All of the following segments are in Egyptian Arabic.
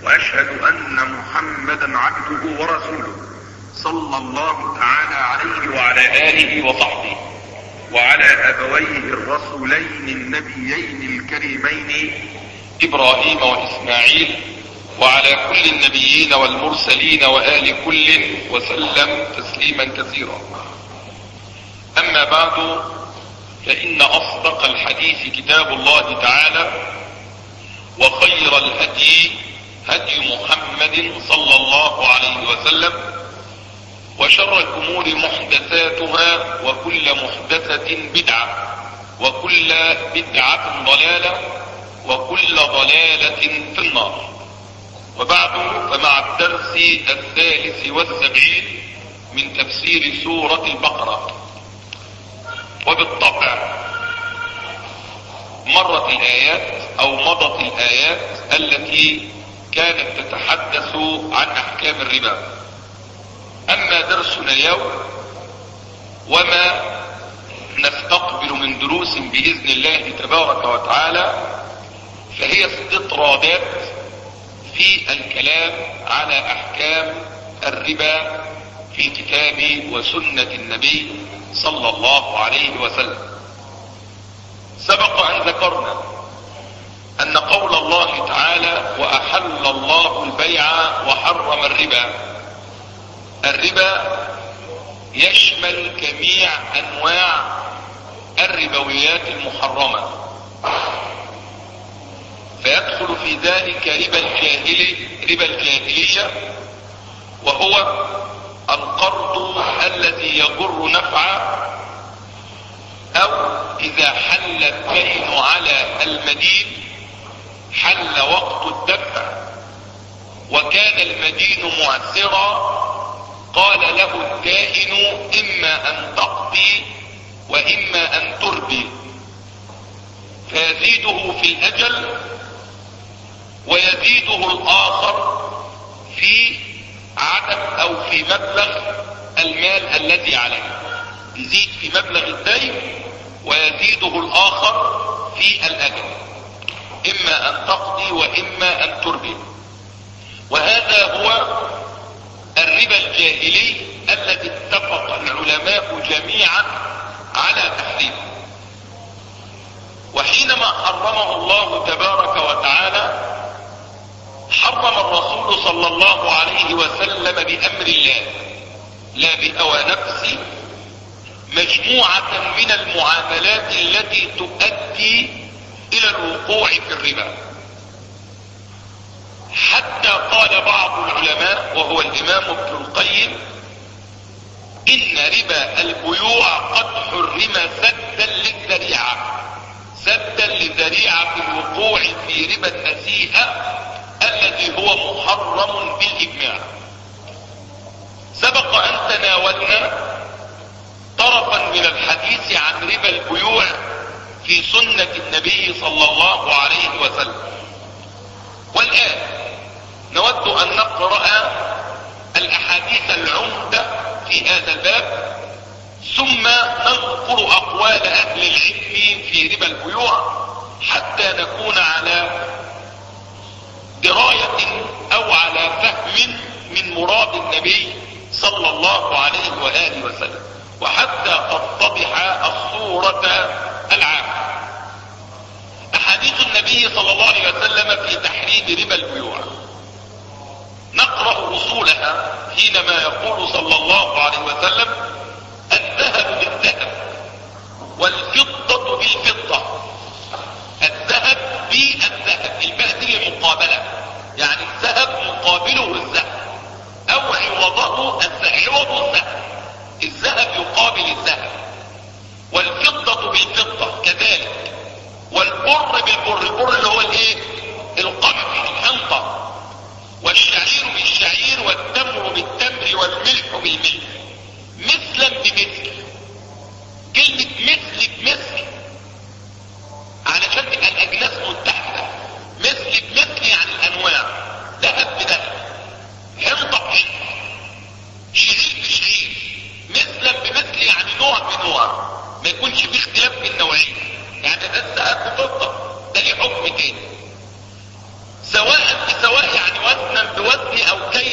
واشهد ان محمدا عبده ورسوله صلى الله تعالى عليه وعلى اله وصحبه وعلى ابويه الرسولين النبيين الكريمين ابراهيم واسماعيل وعلى كل النبيين والمرسلين وآل كل وسلم تسليما كثيرا أما بعد فإن أصدق الحديث كتاب الله تعالى وخير الهدي هدي محمد صلى الله عليه وسلم وشر الأمور محدثاتها وكل محدثة بدعة وكل بدعة ضلالة وكل ضلالة في النار وبعد فمع الدرس الثالث والسبعين من تفسير سورة البقرة وبالطبع مرت الآيات أو مضت الآيات التي كانت تتحدث عن أحكام الربا أما درسنا اليوم وما نستقبل من دروس بإذن الله تبارك وتعالى فهي استطرادات في الكلام على احكام الربا في كتاب وسنة النبي صلى الله عليه وسلم سبق ان ذكرنا ان قول الله تعالى واحل الله البيع وحرم الربا الربا يشمل جميع انواع الربويات المحرمه فيدخل في ذلك ربا الجاهلي ربا الجاهلية وهو القرض الذي يجر نفعا او اذا حل الدين على المدين حل وقت الدفع وكان المدين معسرا قال له الدائن اما ان تقضي واما ان تربي فيزيده في الاجل ويزيده الاخر في عدد او في مبلغ المال الذي عليه يزيد في مبلغ الدين ويزيده الاخر في الاجل اما ان تقضي واما ان تربي وهذا هو الربا الجاهلي الذي اتفق العلماء جميعا على تحريمه وحينما حرمه الله تبارك وتعالى حرم الرسول صلى الله عليه وسلم بأمر الله لا بهوى نفسه مجموعة من المعاملات التي تؤدي إلى الوقوع في الربا حتى قال بعض العلماء وهو الإمام ابن القيم إن ربا البيوع قد حرم سدا للذريعة سدا لذريعة الوقوع في ربا النسيئة الذي هو محرم بالاجماع سبق ان تناولنا طرفا من الحديث عن ربا البيوع في سنة النبي صلى الله عليه وسلم والان نود ان نقرأ الاحاديث العمدة في هذا الباب ثم نذكر اقوال اهل العلم في ربا البيوع حتى نكون على دراية او على فهم من مراد النبي صلى الله عليه وآله وسلم وحتى تتضح الصورة العامة احاديث النبي صلى الله عليه وسلم في تحريم ربا البيوع نقرأ اصولها حينما يقول صلى الله عليه وسلم الذهب بالذهب والفضة بالفضة الذهب بالذهب الباء دي للمقابلة يعني الذهب مقابله الذهب او عوضه عوض الذهب الذهب يقابل الذهب والفضة بالفضة كذلك والبر بالبر البر اللي هو الايه القمح الحنطة والشعير بالشعير والتمر بالتمر والملح بالملح مثلا بمثل كلمة مثل بمثل علشان تبقى الاجناس متحدة مثل بمثل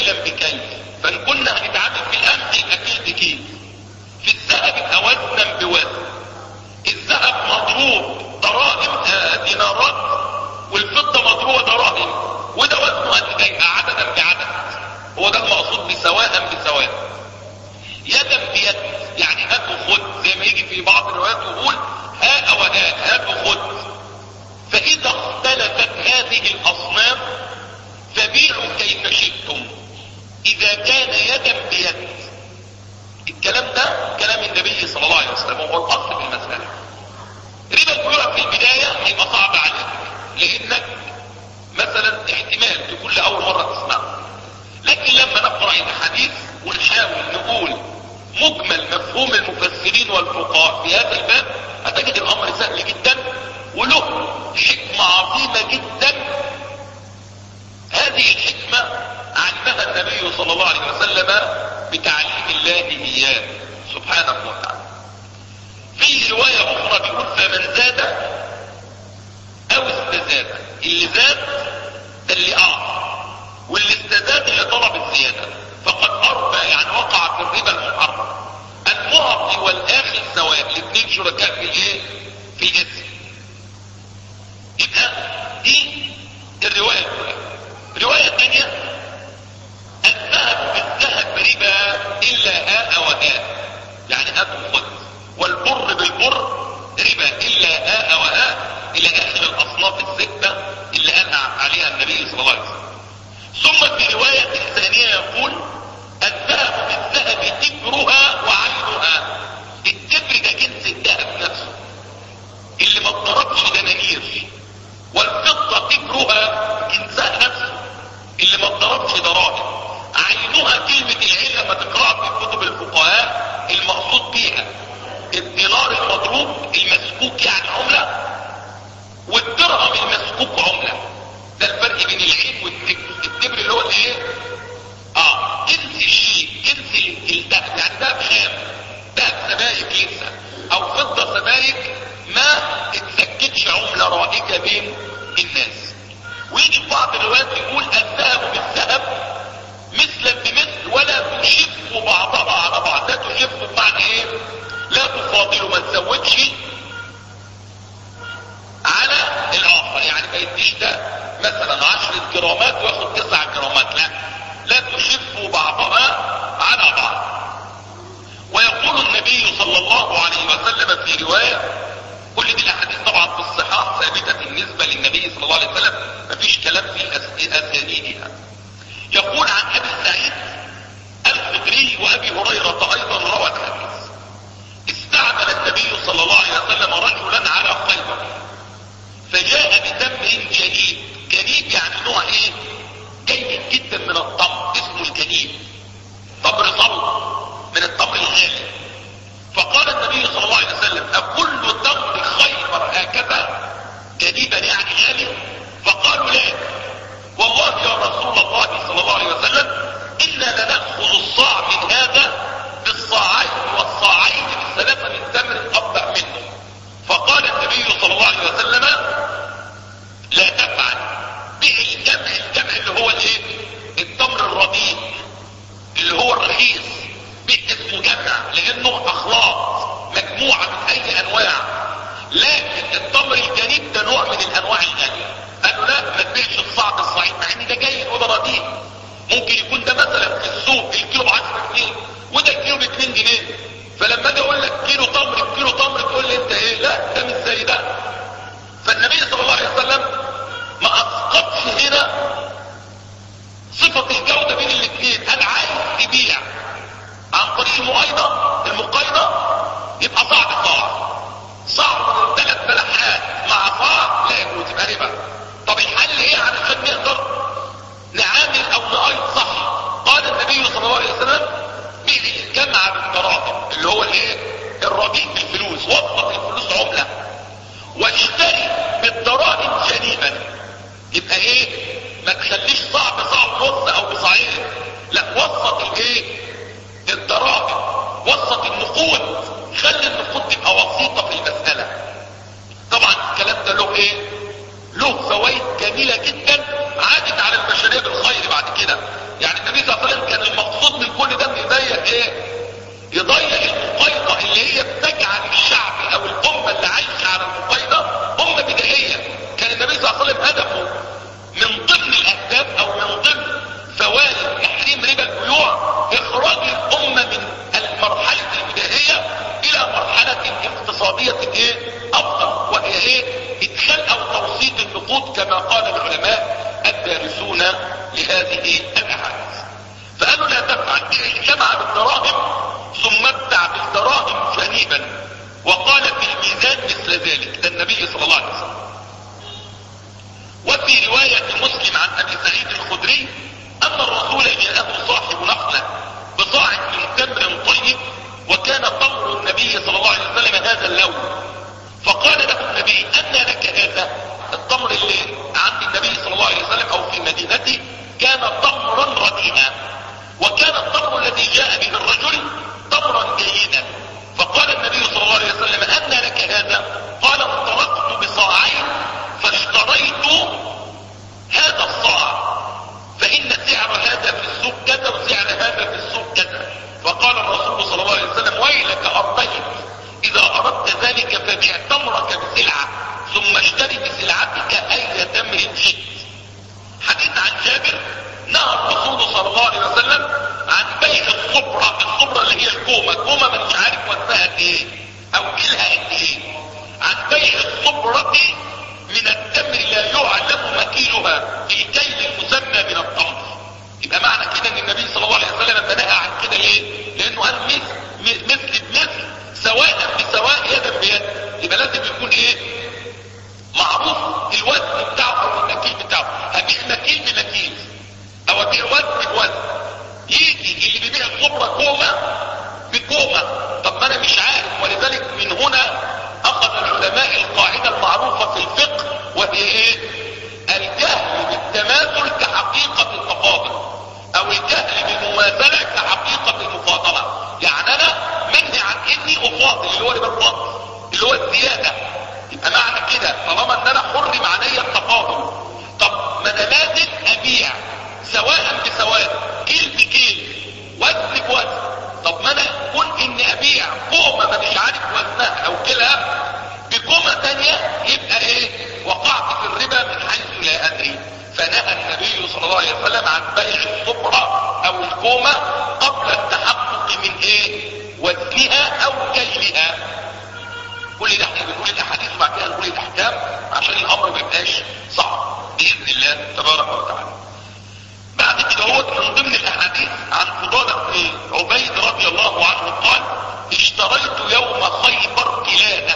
كيلا بكيل فان كنا هنتعامل في القمح يبقى كيل بكيل في الذهب يبقى وزنا بوزن الذهب مضروب دراهم آه دينارات والفضة مضروبة دراهم وده وزنه قد ايه عددا بعدد هو ده المقصود بسواء بسواء يدا بيد يعني هات وخد زي ما يجي في بعض الروايات يقول ها وهات هات وخد فاذا اختلفت هذه الاصناف فبيعوا كيف شئتم اذا كان يدا بيد الكلام ده كلام النبي صلى الله عليه وسلم وهو الاصل في المسألة ربا البيوع في البداية هيبقى صعب عليك لانك مثلا احتمال تكون لأول مرة تسمعه لكن لما نقرأ الحديث ونحاول نقول مجمل مفهوم المفسرين والفقهاء في هذا الباب هتجد الامر سهل جدا وله حكمة عظيمة جدا هذه الحكمة علمها النبي صلى الله عليه وسلم بتعليم الله اياه سبحانه وتعالى في رواية اخرى بيقول فمن زاد او استزاد اللي زاد ده اللي اعطى واللي استزاد اللي طلب الزيادة فقد اربى يعني وقع في الربا المحرم المعطي والاخذ سواء الاثنين شركاء في الايه في الاسم يبقى دي الرواية الاولى الرواية الثانية الذهب بالذهب ربا الا هاء وهاء يعني هات وخذ والبر بالبر ربا الا هاء وهاء الى اخر الاصناف الستة اللي قال عليها النبي صلى الله عليه وسلم ثم في رواية ثانية يقول الذهب بالذهب تبرها وعينها التبر ده جنس الذهب نفسه اللي ما اتضربش دنانير والفضة تبرها جنسها نفسه اللي ما اتضربش دراهم عينها كلمة العين لما تقرأها في كتب الفقهاء المقصود بيها الدينار المضروب المسكوك يعني عملة والدرهم المسكوك عملة ده الفرق بين العين والتبر التبر اللي هو الايه اه جنس الشيء جنس الذهب يعني دهب خام دهب سبايك لسه او فضة سبايك ما اتسكتش عملة رائجة بين الناس ويجي في بعض الروايات يقول الذهب بالذهب مثلا بمثل ولا تشف بعضها على بعض لا تشف بمعنى ايه لا تفاضل ما تزودش على الاخر يعني ما يديش ده مثلا عشرة جرامات وياخد تسع جرامات لا لا تشف بعضها على بعض ويقول النبي صلى الله عليه وسلم في رواية كل دي الاحاديث طبعا في الصحاح ثابتة بالنسبة للنبي صلى الله عليه وسلم مفيش كلام في اسانيدها يقول عن ابي سعيد الخدري وابي هريرة ايضا روى الحديث استعمل النبي صلى الله عليه وسلم رجلا على خيبر فجاء بتمر جنيب جنيب يعني نوع ايه جيد جدا من التمر اسمه الجنيب تمر صلب من التمر الغالي فقال النبي صلى الله عليه وسلم أكل تمر خيبر هكذا جنيبا يعني غالي فقالوا لا والله يا رسول الله صلى الله عليه وسلم إنا لنأخذ الصاع من هذا بالصاعين والصاعين بالثلاثة من تمر أبدع منه فقال النبي صلى الله عليه وسلم لا تفعل بع لهذه الاحاديث فقالوا لا تفعل جمع بالدراهم ثم ابدع بالدراهم جانبا وقال في الميزان مثل ذلك ده النبي صلى الله عليه وسلم وفي رواية مسلم عن ابي سعيد الخدري ان الرسول جاءه صاحب نخلة بصاع من تمر طيب وكان تمر النبي صلى الله عليه وسلم هذا اللون فقال له النبي ان لك هذا التمر اللي عند النبي صلى الله عليه وسلم او في مدينته كان تمرا رديئا وكان التمر الذي جاء به الرجل تمرا جيدا فقال النبي صلى الله عليه وسلم ان لك هذا قال انطلقت بصاعين فاشتريت هذا الصاع فان سعر هذا في السوق كذا وسعر هذا في السوق كذا فقال الرسول صلى الله عليه وسلم ويلك ارضيت اذا اردت ذلك فبيع تمرك بسلعه ثم اشتري بسلعتك اي تمر شئت حديث عن جابر نهى الرسول صلى الله عليه وسلم عن بيع الصبرة الصبرة اللي هي الكومة الكومة مش عارف وزنها قد ايه او كيلها قد ايه عن بيع الصبرة من التمر لا يعلم مكيلها في الكيل المسمى من التمر يبقى معنى كده ان النبي صلى الله عليه وسلم لما نهى عن كده ليه لانه قال مثل مثل بمثل سواء بسواء يدا بيد يبقى لازم يكون ايه معروف الوزن بتاعه او النكيل بتاعه هبيع نكيل بنكيل او ابيع وزن بوزن يجي اللي بيبيع الصبرة كومة بكومة طب ما انا مش عارف ولذلك من هنا اخذ العلماء القاعدة المعروفة في الفقه وهي ايه الجهل بالتماثل كحقيقة التفاضل او الجهل بالمماثلة كحقيقة المفاضلة يعني انا منهي عن اني افاضل اللي هو اللي بالفضل اللي هو الزيادة يبقى معنى كده طالما ان انا حرم عليا التفاضل طب ما انا لازم ابيع سواء بسواء كيل بكيل وزن بوزن طب ما انا كون اني ابيع كومه ما مش عارف وزنها او كيلها بكومه تانية يبقى ايه وقعت في الربا من حيث لا ادري فنهى النبي صلى الله عليه وسلم عن بيع الصبرة او الكومة قبل التحقق من ايه وزنها او كيلها كل ده احنا بنقول الاحاديث وبعد كده نقول الاحكام عشان الامر ما يبقاش صعب باذن الله تبارك وتعالى بعد كده هو من ضمن الاحاديث عن فضالة بن عبيد رضي الله عنه قال اشتريت يوم خيبر قلادة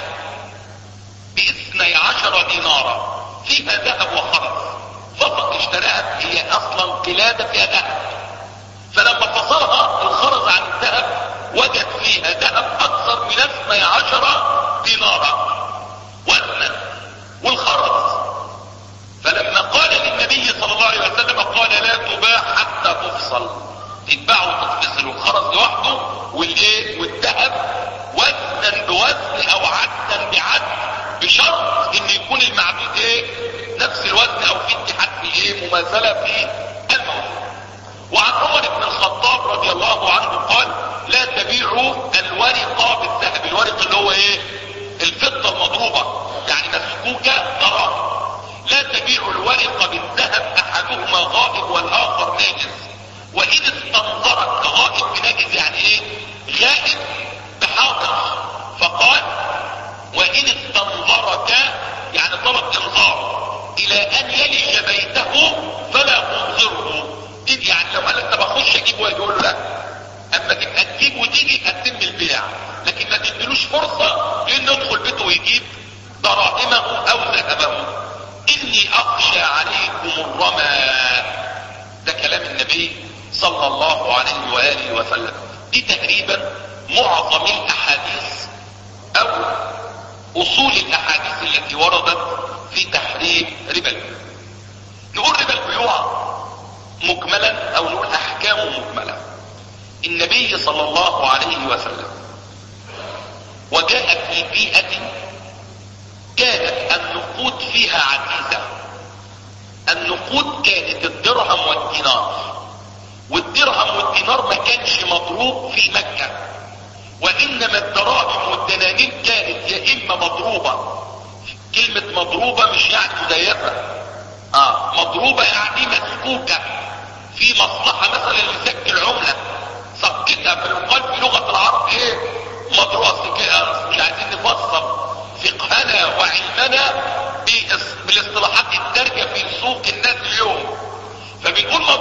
باثني عشر دينارا فيها ذهب وخرز فقط اشتراها هي اصلا قلادة فيها ذهب فلما فصلها الخرز عن الذهب وجد فيها ذهب اكثر من اثني عشر دينارا وزنا والخرز فلما قال للنبي صلى الله عليه وسلم قال لا تباع حتى تفصل تتباع وتتفصل الخرز لوحده والايه والذهب وزنا بوزن او عدا بعد بشرط ان يكون المعدود ايه نفس الوزن او في اتحاد في ايه مماثله في الموضوع وعن عمر بن الخطاب رضي الله عنه قال لا تبيعوا الورق بالذهب الورق اللي هو ايه الفضه المضروبه يعني مسكوكه دراهم لا تبيع الورق بالذهب احدهما غائب والاخر ناجز وان استنظرك غائب بناجز يعني ايه غائب بحاضر فقال وان استنظرك يعني طلب انظار الى ان يلج بيته فلا تنظره يعني لو قال انت بخش اجيب واحد يقول له لا اما تبقى تجيب وتيجي تقدم لي البيع لكن ما تديلوش فرصه انه يدخل بيته ويجيب دراهمه او ذهبه اني اخشى عليكم الرمى ده كلام النبي صلى الله عليه واله وسلم دي تقريبا معظم الاحاديث او اصول الاحاديث التي وردت في تحريم ربا البيوع نقول ربا البيوع مجملا او نقول احكامه مجمله النبي صلى الله عليه وسلم وجاء في بيئه كانت النقود فيها عزيزة النقود كانت الدرهم والدينار والدرهم والدينار ما كانش مضروب في مكة وانما الدراهم والدنانير كانت يا اما مضروبة كلمة مضروبة مش يعني مزيفة اه مضروبة يعني مسكوكة في مصلحة مثلا لسك العملة سكتها فيقال في لغة العرب ايه مدرسة كده مش عايزين نفسر فقهنا وعلمنا بالاصطلاحات الدارجة في سوق الناس اليوم فبنقول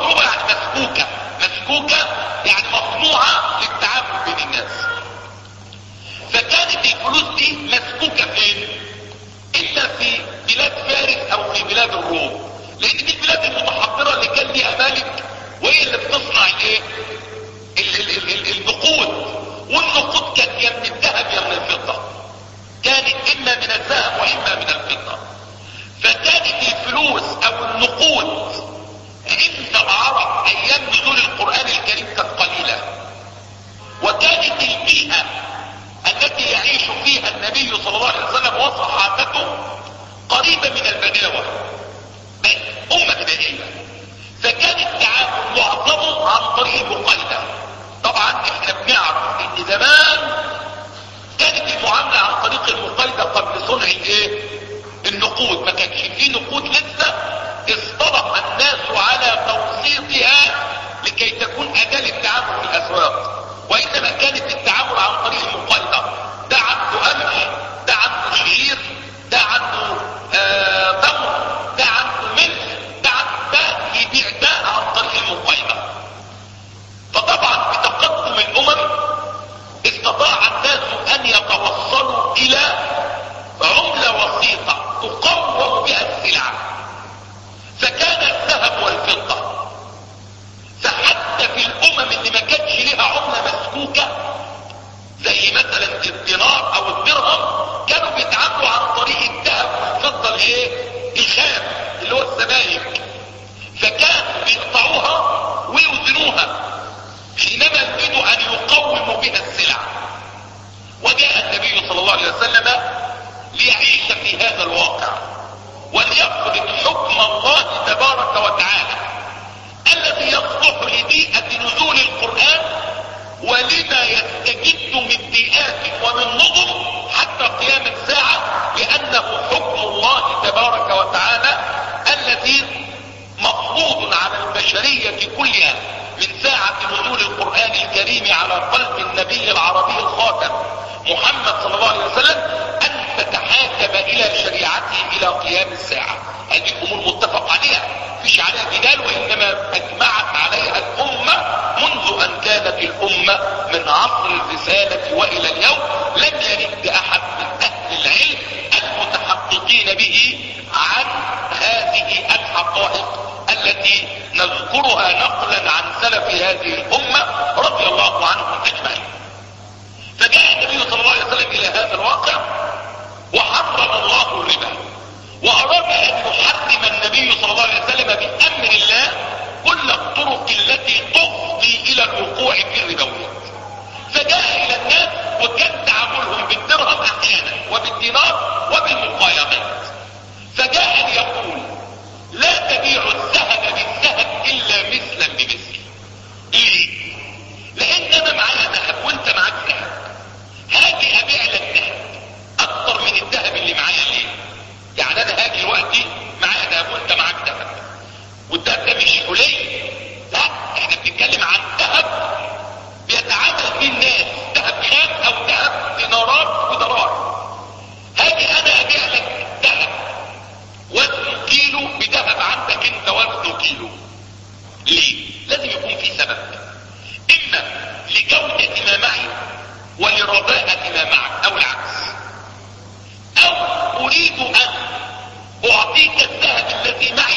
الرسالة والى اليوم لم يرد احد من اهل العلم المتحققين به عن هذه الحقائق التي نذكرها نقلا عن سلف هذه الامة رضي الله عنهم اجمعين فجاء النبي صلى الله عليه وسلم الى هذا الواقع وحرم الله الربا واراد ان يحرم النبي صلى الله عليه وسلم بامر الله كل الطرق التي تفضي الى الوقوع في الربويات فجاء الى الناس وكان تعاملهم بالدرهم احيانا وبالدينار وبالمقايضات فجاء ليقول لا تبيع الذهب بالذهب الا مثلا بمثل ليه لان انا معايا ذهب وانت معاك ذهب هاجي ابيع لك ذهب اكتر من الذهب اللي معايا ليه يعني انا هاجي دلوقتي معايا ذهب وانت معاك ذهب والذهب ده مش قليل لا احنا بنتكلم عن ذهب بيتعامل فيه الناس ذهب خام او ذهب دينارات ودراهم هاجي انا ابيع لك ذهب وزنه كيلو بذهب عندك انت وزنه كيلو ليه لازم يكون في سبب اما لجودة ما معي ولرضاءة ما معك او العكس او اريد ان اعطيك الذهب الذي معي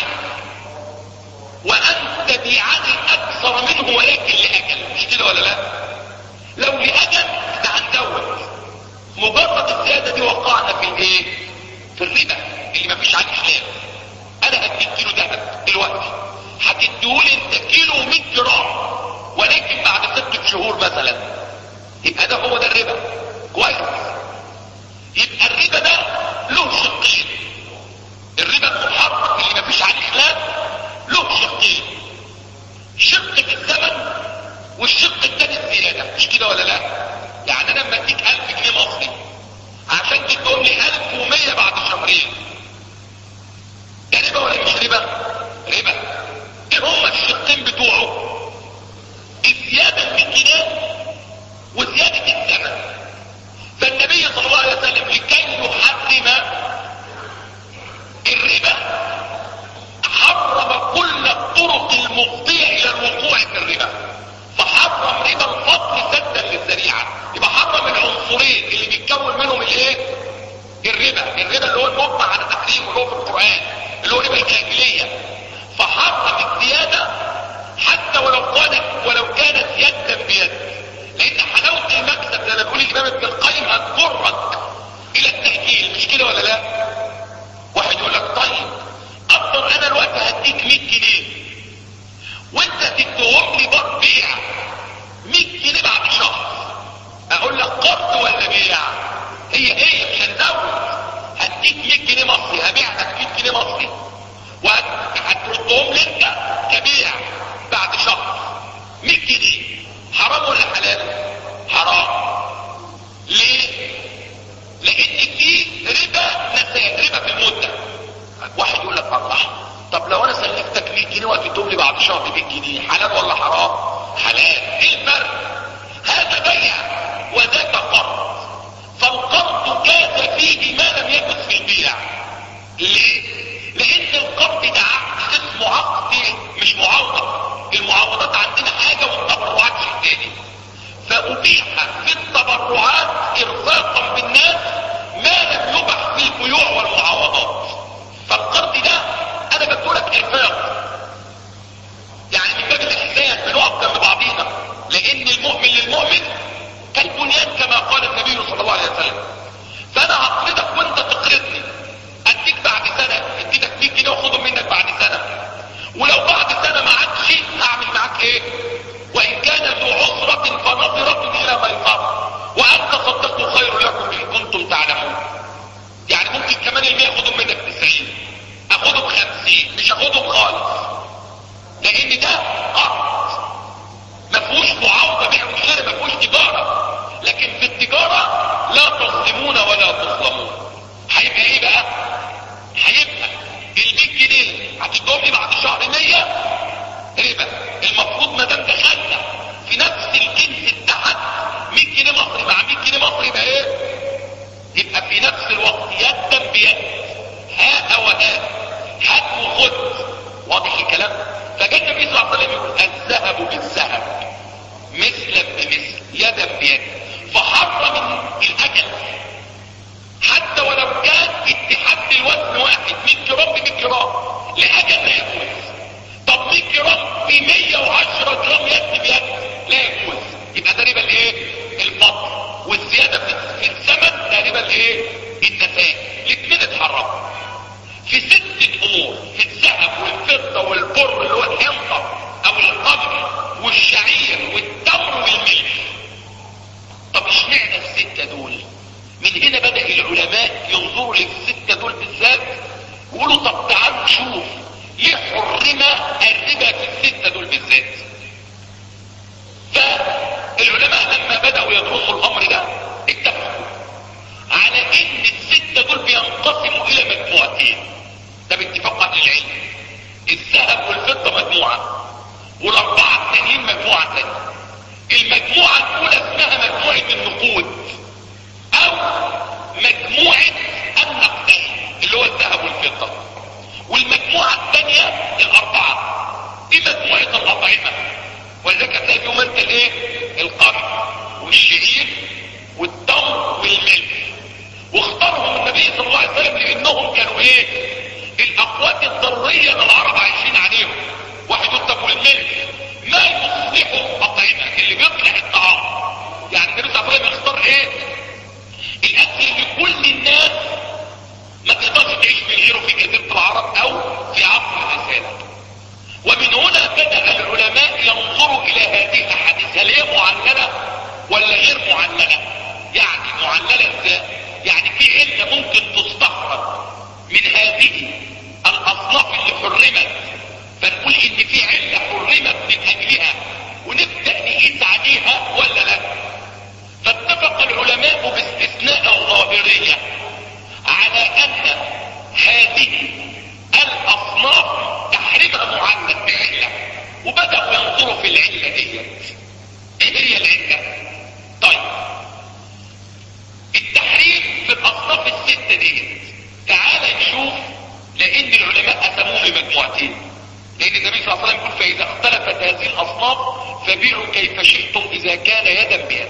وان تبيعني اكثر منه ولكن لاجل مش كده ولا لا لو لاجل ده هنزود مجرد الزياده دي وقعنا في الايه في الربا اللي مفيش عليه خلاف انا هديك كيلو ذهب دلوقتي هتديهولي انت كيلو 100 جرام ولكن بعد ست شهور مثلا يبقى ده هو ده الربا كويس يبقى الربا ده له شقين الربا المحرم اللي مفيش عليه خلاف له شقين شق في الثمن والشق الثاني الزياده مش كده ولا لا يعني انا لما اديك 1000 جنيه مصري عشان تديهم لي 1100 بعد شهرين ده ربا ولا مش ربا ربا ايه هما الشقين بتوعه الزياده في الجنيه وزياده الثمن فالنبي صلى الله عليه وسلم لكي يحرم الربا حرم كل الطرق المفضية الى الوقوع في الربا فحرم ربا الفضل سدا للذريعة يبقى حرم العنصرين اللي بيتكون منهم الايه الربا الربا اللي هو المبنى على تحريم اللي هو في القرآن اللي هو ربا الجاهلية فحرم الزيادة حتى ولو كانت ولو كانت يدا بيد لان حلاوة المكسب زي ما بيقول الامام ابن القيم هتجرك الى التأجيل مش كده ولا لا واحد يقول لك طيب افضل انا الوقت هديك 100 جنيه وانت تديهم لي بر بيع 100 جنيه بعد شهر اقول لك قرض ولا بيع هي هي مش هنزود هديك 100 جنيه مصري هبيع لك 100 جنيه مصري وهتردهم لي انت كبيع بعد شهر 100 جنيه حرام ولا حلال حرام ليه لان في ربا نسيان ربا في المده واحد يقول لك الله طب لو انا سلفتك 100 جنيه وهتدوم لي بعد شهر 100 جنيه حلال ولا حرام حلال ايه الفرق هذا بيع وذاك قرض فالقرض جاز فيه ما لم يجوز في البيع ليه لان القرض ده عقد اسمه عقد مش معوض المعوضات عندنا حاجه والتبرعات شيء تاني فابيح في التبرعات ارفاقا بالناس ما لم يبح في البيوع والمعاوضات فالقرض ده انا بقولك ارفاق يعني من باب الاحسان بنقف جنب بعضينا لان المؤمن للمؤمن كالبنيان كما قال النبي صلى الله عليه وسلم فانا هقرضك وانت تقرضني اديك بعد سنه اديتك 100 جنيه واخدهم منك بعد سنه ولو بعد سنه معاك شيء هعمل معاك ايه وان كان ذو عسرة فنظرة الى ميسرة وان تصدقوا خير لكم ان كنتم تعلمون يعني ممكن كمان المية اخدهم منك 90 اخدهم 50 مش اخدهم خالص لان ده قرض ما فيهوش معاوضة بيع وشراء ما فيهوش تجارة لكن في التجارة لا تظلمون ولا تظلمون هيبقى ايه بقى هيبقى ال 100 جنيه هتدوم لي بعد شهر 100 ربا المفروض ما دام دخلنا في نفس الجنس التحت 100 جنيه مصري مع 100 جنيه مصري يبقى ايه يبقى في نفس الوقت يدا بيد هات وهات هات وخد واضح الكلام فجاء النبي صلى الله عليه وسلم يقول الذهب بالذهب مثلا بمثل يدا بيد فحرم الاجل حتى ولو كان اتحاد الوزن واحد 100 جرام ب 100 جرام لاجل لا يجوز طب 100 جرام ب 110 جرام يد بيد لا يجوز يبقى ده ربا الايه الفضل والزياده في في الثمن ده ربا الايه النساء الاثنين اتحرموا في ستة امور في الذهب والفضة والبر اللي هو الحنطة او القمر والشعير والتمر والملح طب اشمعنى الستة دول من هنا بدأ العلماء ينظروا للستة دول بالذات يقولوا طب تعالوا نشوف ليه حرم الربا في الستة دول بالذات فالعلماء لما بدأوا يدرسوا الامر ده اتفقوا على ان الستة دول بينقسموا الى مجموعتين ده باتفاق اهل العلم الذهب والفضة مجموعة والاربعة التانيين مجموعة تانية المجموعة الاولى اسمها مجموعة النقود او مجموعة النقدين اللي هو الذهب والفضة والمجموعة الثانية الاربعة دي مجموعة الاطعمة ولذلك هتلاقي فيهم انت الايه القمح والشعير والتمر والملح واختارهم النبي صلى الله عليه وسلم لانهم كانوا ايه الاقوات الضرورية اللي العرب عايشين عليهم واحد يقول طب والملح ما يصلح اطعمة اللي بيصلح الطعام يعني النبي صلى الله عليه وسلم يختار ايه الاكل اللي كل الناس ما تقدرش تعيش من غيره في جزيرة العرب او في عصر الرسالة ومن هنا بدأ العلماء ينظروا الى هذه الاحاديث هل هي معللة ولا غير معللة يعني معللة ازاي يعني في علة ممكن تستخرج من هذه الاصناف اللي حرمت فنقول ان في علة حرمت من اجلها ونبدأ نقيس عليها ولا لا فاتفق العلماء باستثناء الظاهرية على ان هذه الاصناف تحريمها معلق بعلة وبدأوا ينظروا في العلة ديت ايه هي العلة طيب التحريم في الاصناف الستة ديت تعال نشوف لان العلماء قسموه لمجموعتين لان النبي صلى الله عليه وسلم يقول فاذا اختلفت هذه الاصناف فبيعوا كيف شئتم اذا كان يدا بيد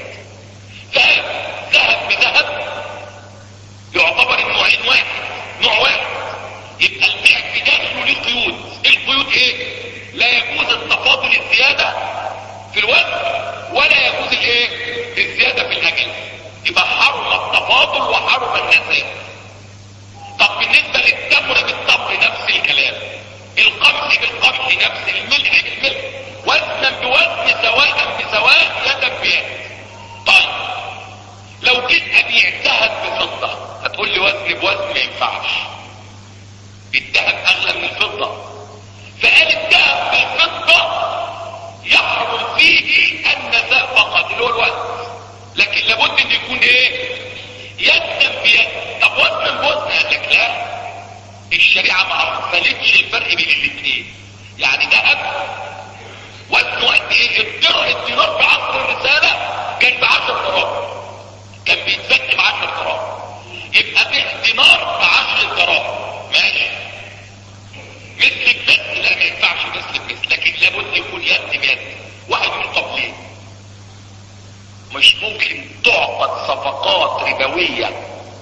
فذهب بذهب يعتبر النوعين واحد نوع واحد يبقى البيع في داخله ليه قيود القيود ايه لا يجوز التفاضل الزيادة في الوزن ولا يجوز الايه الزيادة في الاجل يبقى حرم التفاضل وحرم النساء طب بالنسبة للتمر بالتمر نفس الكلام القمح بالقمح نفس الملح بالملح وزنا بوزن سواء بسواء يدا بيد طيب لو جيت ابيع ذهب بفضة هتقول لي وزن بوزن ما ينفعش الذهب اغلى من الفضة فقال الذهب بالفضة يحرم فيه النساء فقط اللي هو الوزن لكن لابد ان يكون ايه يدا بيد طب وزنا بوزن قال لك لا الشريعة ما عرفتش الفرق بين الاثنين يعني ذهب وزنه قد ايه الدرع الدينار في عصر الرسالة كان ب 10 جرام كان بيتزكى ب 10 جرام يبقى بيع دينار ب 10 جرام ماشي مثل بمثل لا ما ينفعش مثل بمثل لكن لابد يكون يد بيد واحد يقول طب ليه مش ممكن تعقد صفقات ربوية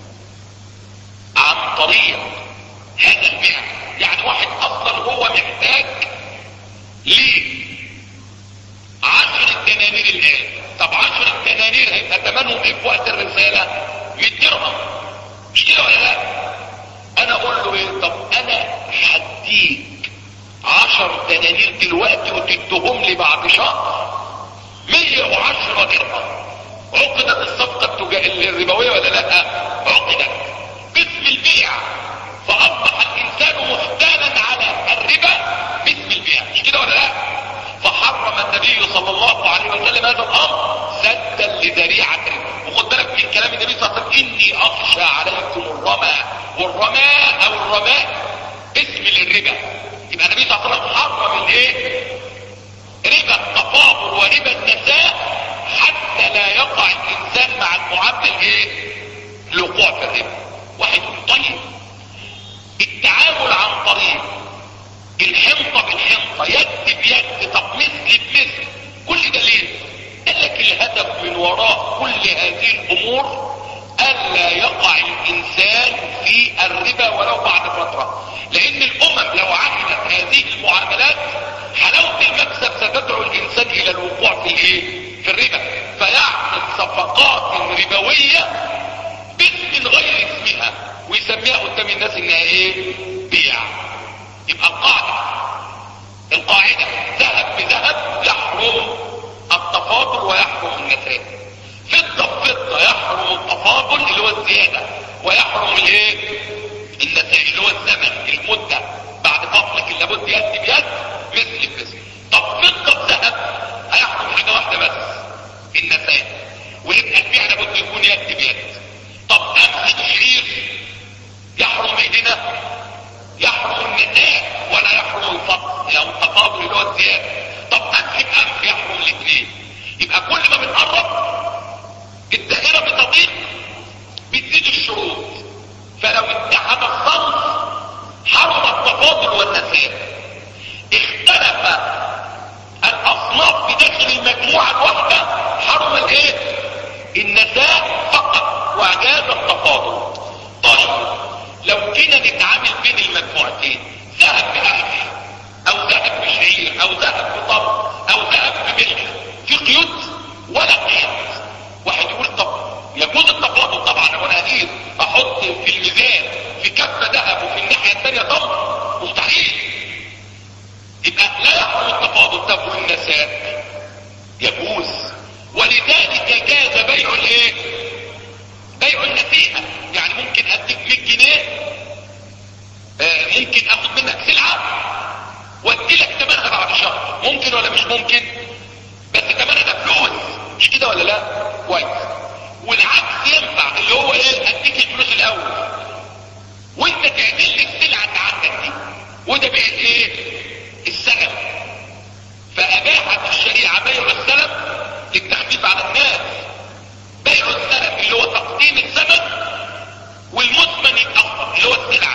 عن طريق هذا البيع يعني واحد اصلا هو محتاج ليه عشر دنانير الان طب عشر دنانير هيبقى ثمنهم ايه في وقت الرسالة 100 درهم مش كده ولا لا انا اقول له ايه طب انا هديك عشر دنانير دلوقتي وتدهم لي بعد شهر 110 درهم عقدت الصفقة الربوية ولا لا عقدت باسم البيع فاصبح الانسان محتالا على الربا باسم البيع مش كده ولا لا فحرم النبي صلى الله عليه وسلم هذا الامر سدا لذريعة وخد بالك من كلام النبي صلى الله عليه وسلم اني اخشى عليكم الرماء والرماء او الرماء اسم للربا يبقى النبي صلى الله عليه وسلم حرم الايه ربا التفاضل وربا النساء حتى لا يقع الانسان مع المعامل ايه الوقوع في الربا واحد يقول طيب التعامل عن طريق الحنطة بالحنطة يد بيد طب مثل بمثل كل ده ليه قال لك الهدف من وراء كل هذه الربا ولو بعد فترة لان الامم لو عملت هذه المعاملات حلاوة المكسب ستدعو الانسان الى الوقوع في الايه في الربا فيعمل صفقات ربوية باسم غير اسمها ويسميها قدام الناس انها ايه بيع يبقى القاعدة القاعدة ذهب بذهب يحرم التفاضل ويحرم النساء فضة بفضة يحرم التفاضل اللي هو الزيادة ويحرم الايه النساء اللي هو الزمن المدة بعد فضلك اللي لابد يد بيد مثل بمثل طب فضة بذهب هيحرم حاجة واحدة بس النساء ويبقى البيع لابد يكون يد بيد طب امسك شعير يحرم ايدينا يحرم النساء ولا يحرم الفضل او التفاضل اللي هو الزيادة طب امسك انف يحرم الاثنين يبقى كل ما بنقرب الدائرة بتضيق بتزيد الشروط فلو اتحد الصنف حرم التفاضل والنساء اختلف الاصناف في داخل المجموعة الواحدة حرم الايه النساء فقط واجاز التفاضل طيب لو كنا نتعامل بين المجموعتين ذهب بقمح او ذهب بشعير او ذهب بطب او ذهب بملح في قيود ولا قيود واحد يقول طب يجوز التفاضل طبعا وانا قدير احط في الميزان في كفه ذهب وفي الناحيه الثانيه تمر مستحيل يبقى لا يحرم التفاضل طب والنساء يجوز ولذلك جاز بيع الايه بيع النسيئه يعني ممكن اديك 100 جنيه آه ممكن اخد منك سلعه وادي لك ثمنها بعد شهر ممكن ولا مش ممكن بس ثمنها ده فلوس مش كده ولا لا كويس والعكس ينفع اللي هو ايه اديك الفلوس الاول وانت تعدل لي السلعه اللي عندك دي وده بيع ايه السلم فاباحت الشريعه بيع السلم للتخفيف على الناس بيع السلم اللي هو تقديم الثمن والمثمن يتاخر اللي هو السلعه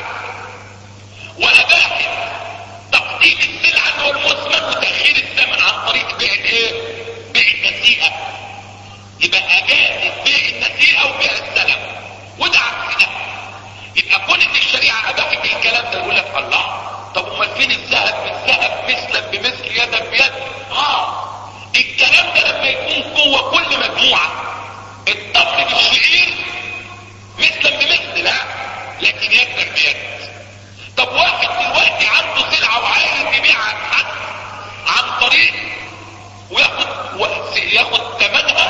واباحت تقديم السلعه اللي هو المثمن وتاخير الثمن عن طريق بيع الايه بيع النسيئه يبقى اجازت بيع النسيئه وبيع السلم وده عكس ده يبقى كون الشريعه اباحت الكلام ده يقول لك الله طب امال فين الذهب بالذهب مثلا بمثل يدا بيد اه الكلام ده لما يكون جوه كل مجموعه الطبل بالشعير مثلا بمثل لا لكن يدا بيد طب واحد دلوقتي عنده سلعه وعايز يبيعها لحد عن طريق وياخد ياخد ثمنها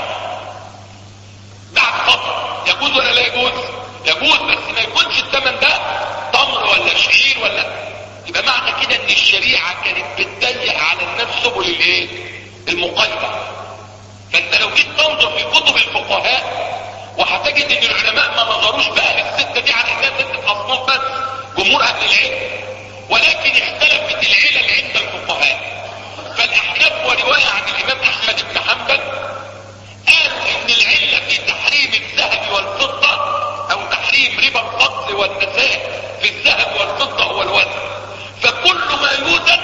بعد فتره يجوز ولا لا يجوز؟ يجوز بس ما يكونش الثمن ده تمر ولا شعير ولا يبقى معنى كده ان الشريعه كانت بتضيق على الناس سبل الايه؟ المقايضه فانت لو جيت تنظر في كتب الفقهاء وهتجد ان العلماء ما نظروش بقى للسته دي على انها سته اصناف بس جمهور اهل العلم ولكن اختلفت العلل عند الفقهاء فالاحناف وروايه عن الامام احمد بن حنبل قالوا ان العله في تحريم الذهب والفضه او تحريم ربا الفضل والنساء في الذهب والفضه هو الوزن فكل ما يوزن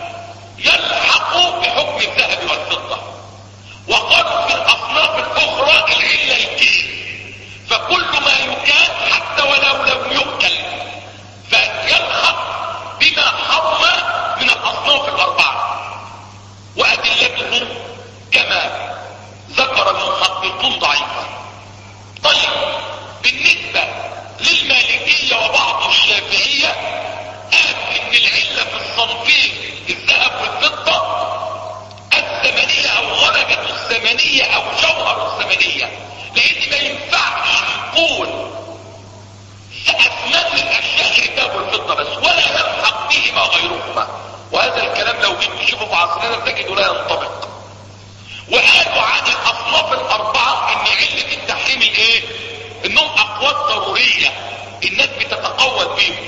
يلحق بحكم الذهب والفضه وقالوا في الاصناف الاخرى العله الكيل فكل ما يكاد حتى ولو لم يؤكل فيلحق بما حرم من الاصناف الاربعه وادلتهم كما ذكر المحققون ضعيفا طيب بالنسبة للمالكية وبعض الشافعية قال ان العلة في الصنفين الذهب والفضة الثمنية او غلبة الثمنية او جوهر الثمنية لان ما ينفعش نقول اثمان الاشياء غير الذهب والفضة بس ولا يلحق بهما غيرهما وهذا الكلام لو جيت تشوفه في عصرنا تجده لا ينطبق وقالوا عن الاصناف الاربعة ان علة التحريم الايه انهم اقوات ضرورية الناس بتتقوت بيهم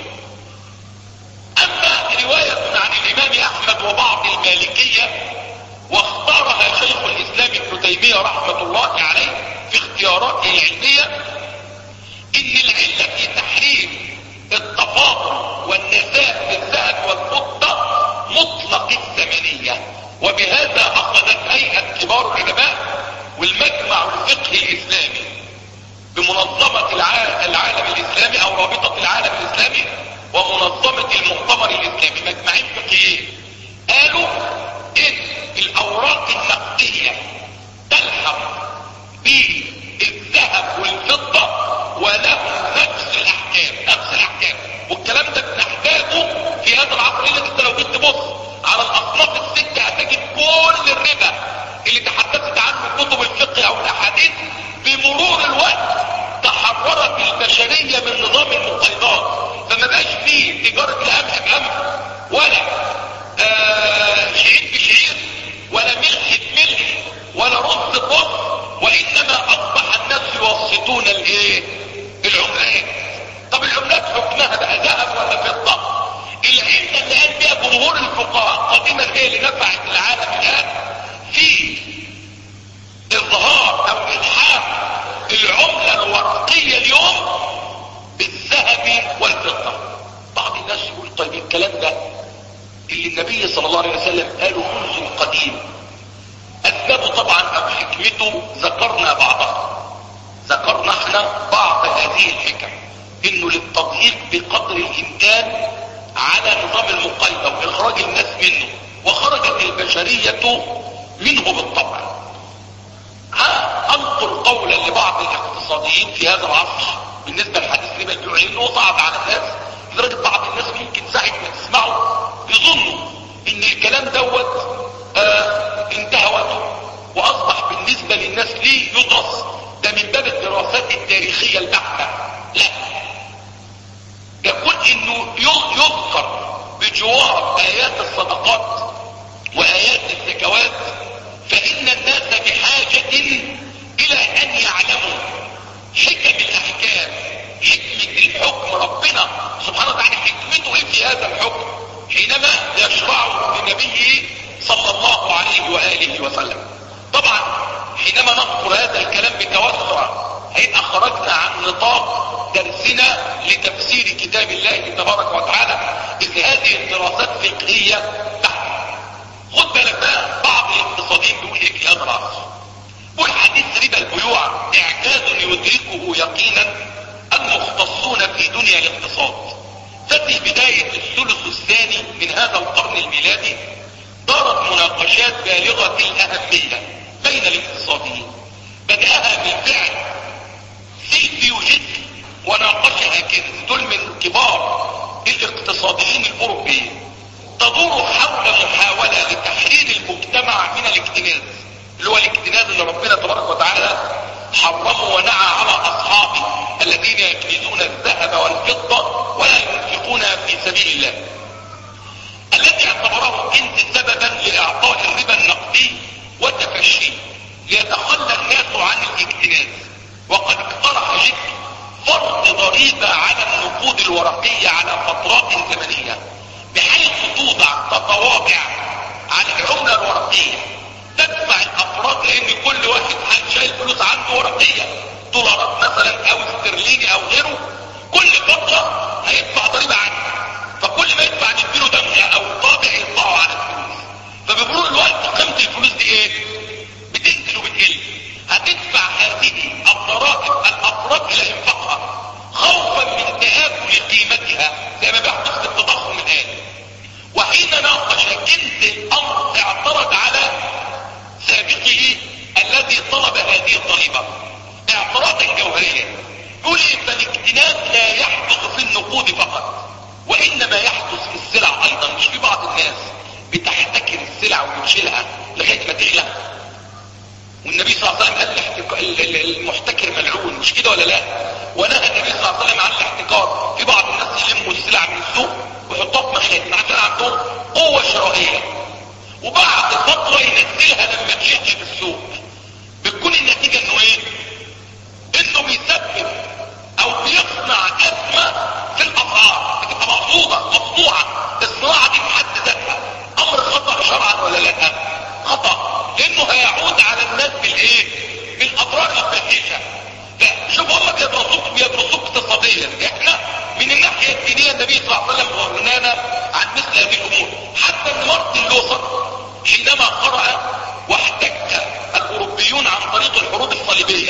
اما رواية عن الامام احمد وبعض المالكية واختارها شيخ الاسلام ابن تيمية رحمة الله عليه في اختياراته العلمية ان العلة في تحريم التفاضل والنساء في الذهب والفضة مطلق الثمنية وبهذا اخذت هيئة كبار العلماء والمجمع الفقهي الاسلامي بمنظمة العالم الاسلامي او رابطة العالم الاسلامي ومنظمة المؤتمر الاسلامي مجمعين فقهيين قالوا ان الاوراق النقدية تلحق بالذهب والفضة ولهم نفس الاحكام نفس الاحكام والكلام ده بنحتاجه في هذا العصر اللي انت لو جيت تبص على الاصناف الستة هتجد كل الربا اللي تحدثت عنه كتب الفقه او الاحاديث بمرور الوقت تحررت البشرية من نظام المقايضات فما بقاش فيه تجارة القمح بقمح ولا آه شعير بشعير ولا ملح بملح ولا رز برز وانما اصبح الناس يوسطون الايه العملات طب العملات حكمها بقى ذهب ولا فضة العلة اللي قال بها جمهور الفقهاء قديما هي اللي نفعت العالم الان في اظهار او الحاق العملة الورقية اليوم بالذهب والفضة بعض الناس يقول طيب الكلام ده اللي النبي صلى الله عليه وسلم قاله منذ القديم اسبابه طبعا او حكمته ذكرنا بعضها ذكرنا احنا بعض هذه الحكم انه للتضييق بقدر الامكان على نظام المقايضة واخراج الناس منه وخرجت البشرية منه بالطبع انقل قولا لبعض الاقتصاديين في هذا العصر بالنسبة لحديث ربا البيوع لانه صعب على الناس لدرجة بعض الناس ممكن ساعة ما تسمعوا يظنوا ان الكلام دوت آه انتهى وقته واصبح بالنسبة للناس ليه يدرس ده من باب الدراسات التاريخية البحتة لا يقول انه يذكر بجوار ايات الصدقات وايات الزكوات فان الناس بحاجة الى ان يعلموا حكم الاحكام حكمة الحكم ربنا سبحانه وتعالى حكمته ايه في هذا الحكم حينما يشرعه لنبيه صلى الله عليه وآله وسلم طبعا حينما نذكر هذا الكلام بتوسع هيبقى خرجنا عن نطاق درسنا لتفسير كتاب الله تبارك وتعالى اذ هذه الدراسات فقهية بحتة خد بالك بقى بعض الاقتصاديين بيقول ايه في هذا العصر بيقول حديث ربا البيوع اعجاز يدركه يقينا المختصون في دنيا الاقتصاد ففي بداية الثلث الثاني من هذا القرن الميلادي دارت مناقشات بالغة الأهمية بين الاقتصاديين بدأها بالفعل سيلفيو جيت وناقشها كده دول من كبار الاقتصاديين الأوروبيين تدور حول محاولة لتحرير المجتمع من الاكتناز اللي هو الاكتناز اللي ربنا تبارك وتعالى حرمه ونعى على أصحابه الذين يكنزون الذهب والفضة ولا ينفقونها في سبيل الله الذي اعتبره كنز سببا لإعطاء الربا النقدي وتفشيه ليتخلى الناس عن الاكتناز وقد اقترح جد فرض ضريبة على النقود الورقية على فترات زمنية بحيث توضع تتواضع على العملة الورقية تدفع الافراد لان كل واحد شايل فلوس عنده ورقية دولارات مثلا او استرليني او غيره كل فترة هيدفع ضريبة عنه فكل ما يدفع نديله دمغة او طابع يطبعه على الفلوس فبمرور الوقت قيمة الفلوس دي ايه بتنزل وبتقل هتدفع هذه الضرائب الافراد الى انفاقها خوفا من تآكل قيمتها زي ما بيحدث في التضخم الان وحين ناقش كنز الامر اعترض على سابقه الذي طلب هذه الضريبة اعتراضا جوهريا يقول فالاكتناز لا يحدث في النقود فقط وانما يحدث في السلع ايضا مش في بعض الناس بتحتكر السلع وتشيلها لغايه ما تغلى والنبي صلى الله عليه وسلم قال المحتكر ملعون مش كده ولا لا ونهى النبي صلى الله عليه وسلم عن الاحتكار في بعض الناس يلموا السلع من السوق ويحطوها في مخازن عشان عندهم قوه شرائيه وبعد فتره ينزلها لما تشد في السوق بتكون النتيجه انه ايه انه بيسبب او بيصنع ازمه في الاسعار بتبقى مقصوده مصنوعه الصناعه دي في حد ذاتها امر خطا شرعا ولا لا خطا لانه هيعود على الناس بالايه بالاضرار الفاحشه شوف هم بيدرسوك بيدرسوك اقتصاديا احنا من الناحيه الدينيه النبي صلى الله عليه وسلم ورنانا عن مثل هذه الامور حتى ان مارتن لوثر حينما قرأ واحتج الاوروبيون عن طريق الحروب الصليبيه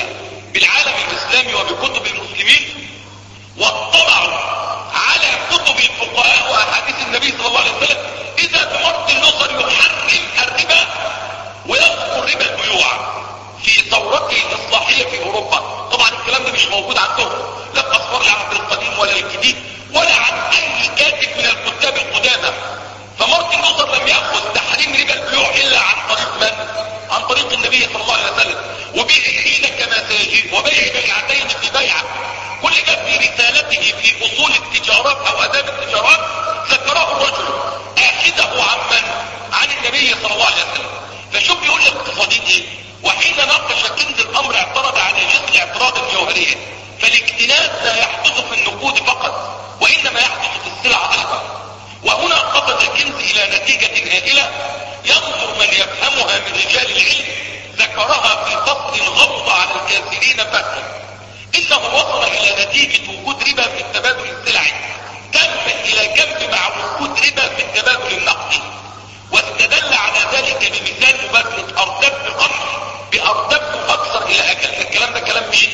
بالعالم الاسلامي وبكتب المسلمين واطلعوا على كتب الفقهاء واحاديث النبي صلى الله عليه وسلم اذا مارتن لوثر يحرم الربا ويذكر ربا البيوع في ثورته الاصلاحيه في اوروبا طبعا الكلام ده مش موجود عندهم لا في اسفار العهد القديم ولا الجديد ولا عن اي كاتب من الكتاب القدامى فمارتن لوثر لم ياخذ تحريم ربا البيوع الا عن طريق من عن طريق النبي صلى الله عليه وسلم وبيع حين كما سيجيب وبيع بيعتين في بيعه كل ده في رسالته في اصول التجارات او اداب التجارات ذكره الرجل اخذه عن من عن النبي صلى الله عليه وسلم فشوف يقول الاقتصاديين ايه وحين ناقش كنز الامر اعترض على جسم اعتراض الجوهريه فالاكتناز لا يحدث في النقود فقط وانما يحدث في السلع ايضا وهنا قفز الكنز الى نتيجة هائلة ينظر من يفهمها من رجال العلم ذكرها في فصل غض على الكافرين فهما انه وصل الى نتيجة وجود ربا في التبادل السلعي كم الى كم مع وجود ربا في التبادل النقدي واستدل على ذلك بمثال مبادلة اردب بقمح باردب اكثر الى اجل الكلام ده كلام مين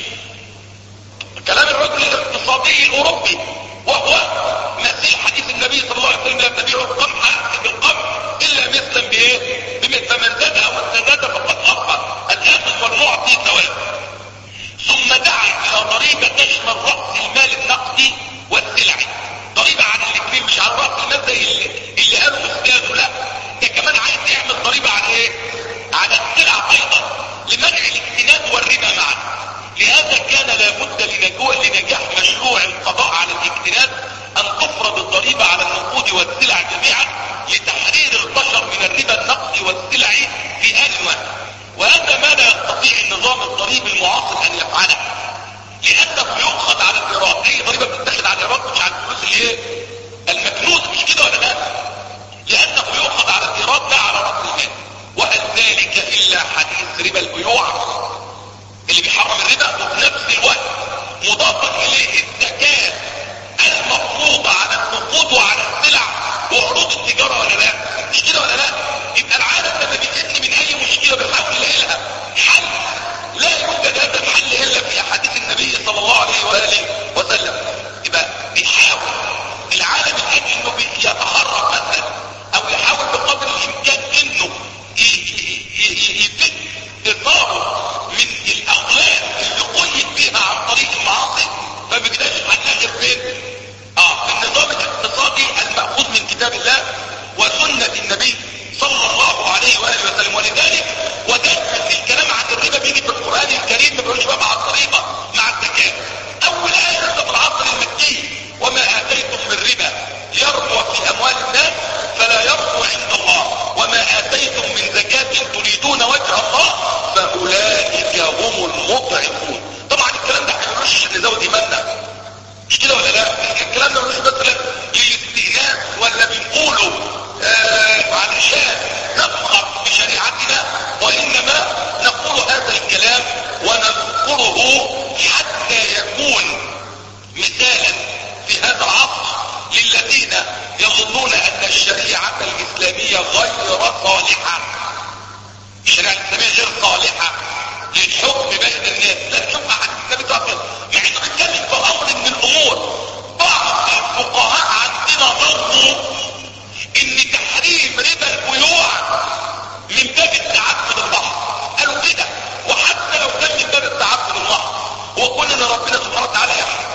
كلام الرجل الاقتصادي الاوروبي وهو مثيل حديث النبي صلى الله عليه وسلم لا تبيع القمح بالقمح الا مثلا بايه بمثل فمن زاد او استزاد فقد اخر الاخذ والمعطي سواء ثم دعا الى ضريبه تشمل راس المال النقدي والسلعي ضريبه على الاثنين مش على راس المال زي اللي, اللي قالوا استاذه لا ده كمان عايز يعمل ضريبه على ايه على السلع ايضا لمنع الاكتناز والربا معا لهذا كان لابد لنجاح مشروع القضاء على الاكتناز ان تفرض الضريبة على النقود والسلع جميعا لتحرير البشر من الربا النقدي والسلعي في ان واحد وهذا ما لا يستطيع النظام الضريبي المعاصر ان يفعله لانه يؤخذ على الايراد اي ضريبة بتتخذ على الايراد مش على الفلوس اللي ايه المكنوزة مش كده ولا لا لانه يؤخذ على الايراد لا على راس المال وهل ذلك الا حديث ربا البيوع اللي بيحرم الربا وفي نفس الوقت مضافا اليه الزكاة المفروضة على النقود وعلى السلع وعروض التجارة ولا لا مش كده ولا لا يبقى العالم لما بيجن من اي مشكلة بيحاول يلاقي لها حل لا يوجد هذا الحل الا في احاديث النبي صلى الله عليه واله وسلم يبقى بيحاول العالم الان انه يتهرب مثلا او يحاول بقدر الامكان انه يفك اثاره من الاغلال اللي قيد بيها عن طريق المعاصي ما بيقدرش حلها غير فين اه في النظام الاقتصادي المأخوذ من كتاب الله وسنة النبي صلى الله عليه وآله وسلم ولذلك وجدت الكلام عن الربا بيجي في القرآن الكريم ما بيقولش بقى مع الطريقة مع الزكاة أول آية نزلت في العصر المكي وما آتيتم من ربا يربو في أموال الناس فلا يربو عند الله وما آتيتم من زكاة تريدون وجه الله فأولئك هم المضعفون طبعا الكلام ده هيقولوش نزود إيماننا مش كده ولا لا الكلام ده مش مثلا للاستئناس ولا بنقوله آه علشان نفخر بشريعتنا وانما نقول هذا الكلام ونذكره حتى يكون مثالا في هذا العصر للذين يظنون ان الشريعة الاسلامية غير صالحة الشريعة الاسلامية غير صالحة للحكم بين الناس لا شوف احد النبي صلى الله عليه وسلم مع انه بيتكلم في امر من الامور بعض الفقهاء عندنا ظنوا ان تحريم ربا البيوع من باب التعبد المحض قالوا كده وحتى لو كان من باب التعبد المحض وكون ان ربنا سبحانه وتعالى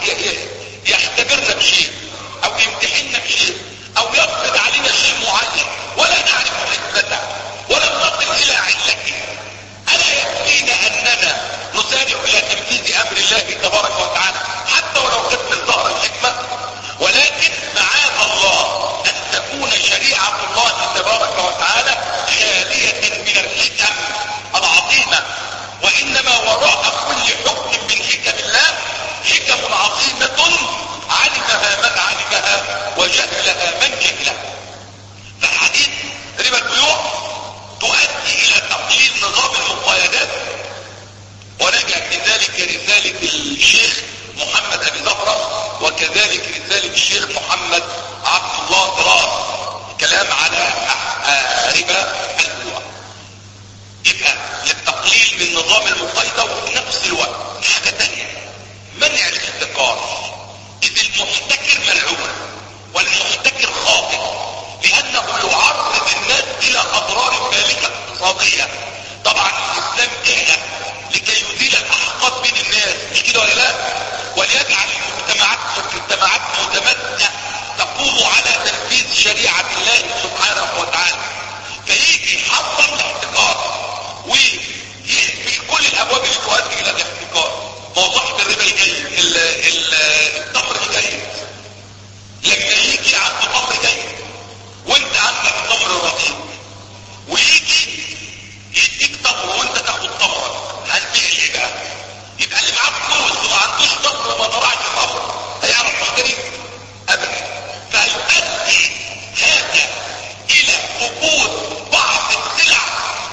يختبرنا بشيء او يمتحننا بشيء او يفرض علينا شيء معين ولا نعرف حكمته ولم نصل الى علته الا يكفينا اننا نسارع الى تنفيذ امر الله تبارك وتعالى حتى ولو كانت من ظهر الحكمة ولكن معاذ الله ان تكون شريعة الله تبارك وتعالى خالية من الحكم العظيمة وانما وراء كل حكم من حكم الله حكم عظيمة علمها من علمها وجهلها من جهلها فالحديث ربا البيوع تؤدي الى تقليل نظام المقايدات ونجد من ذلك رسالة الشيخ محمد ابي زهرة وكذلك رسالة الشيخ محمد عبد الله دراس كلام على ربا البيوع يبقى للتقليل من نظام المقايدة وفي نفس الوقت سابقة اقتصادية طبعا الاسلام جاء لكي يزيل الاحقاد بين الناس مش كده ولا لا وليجعل المجتمعات مجتمعات متمتعة تقوم على تنفيذ شريعة الله سبحانه وتعالى فيجي يحطم الاحتكار ويقفل كل الابواب اللي تؤدي الى الاحتكار موضوع الربا الجيد ال- ال- التمر الجيد لما يجي عنده تمر جيد وانت عندك تمر رديء ويجي يديك تمر وانت تاخد تمرك هنبيع ايه بقى يبقى اللي معاه فلوس وما عندوش تمر وما طلعش تمر هيعرف يشتري ابدا فيؤدي هذا الى وجود بعض السلع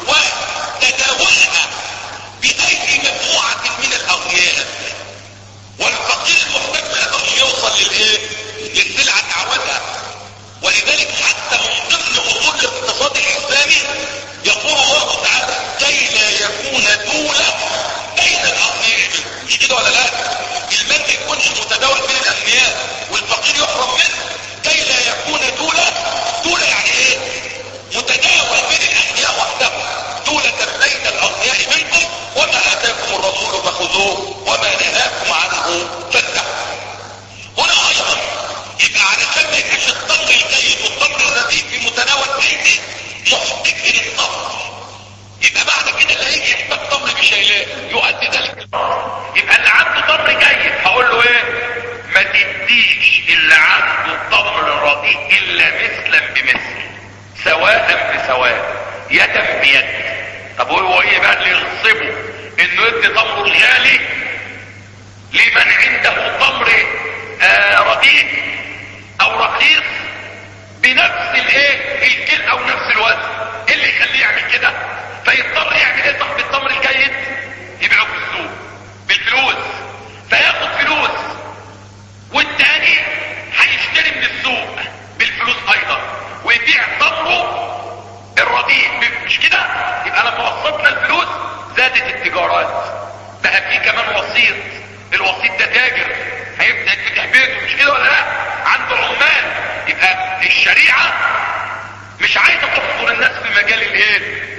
وتداولها بايدي مجموعه من الاغنياء والفقير المحتاج ما يقدرش يوصل للايه للسلعه تعودها ولذلك حتى من ضمن اصول الاقتصاد الاسلامي يقول الله تعالى كي لا يكون دولة بين الاغنياء مش كده ولا لا المال ما يكونش متداول بين الاغنياء والفقير يحرم منه كي لا يكون دولة دولة يعني ايه متداول بين الاغنياء وحدهم دولة بين الاغنياء منكم وما اتاكم الرسول فخذوه وما نهاكم عنه فانتهوا هنا ايضا يبقى علشان ما يبقاش التمر الجيد والتمر الرديء في متناول ايدي محتاج للتمر يبقى بعد كده اللي هيجي يحتاج تمر مش هيلاقي يؤدي ذلك يبقى اللي عنده تمر جيد هقول له ايه ما تديش اللي عنده تمر رديء الا مثلا بمثل سواء بسواء يدا بيد طب هو ايه بقى اللي يغصبه انه يدي تمره الغالي لمن عنده تمر آه رديء او رخيص بنفس الايه الكيل او نفس الوزن ايه اللي يخليه يعمل كده فيضطر يعمل ايه صاحب التمر الجيد يبيعه في السوق بالفلوس فياخد فلوس والتاني هيشتري من السوق بالفلوس ايضا ويبيع تمره الرديء مش كده يبقى لما وسطنا الفلوس زادت التجارات بقى في كمان وسيط الوسيط ده تاجر هيبدا يفتح بيته مش كده ولا لا عنده عمال يبقى الشريعه مش عايزه تحصر الناس في مجال الايه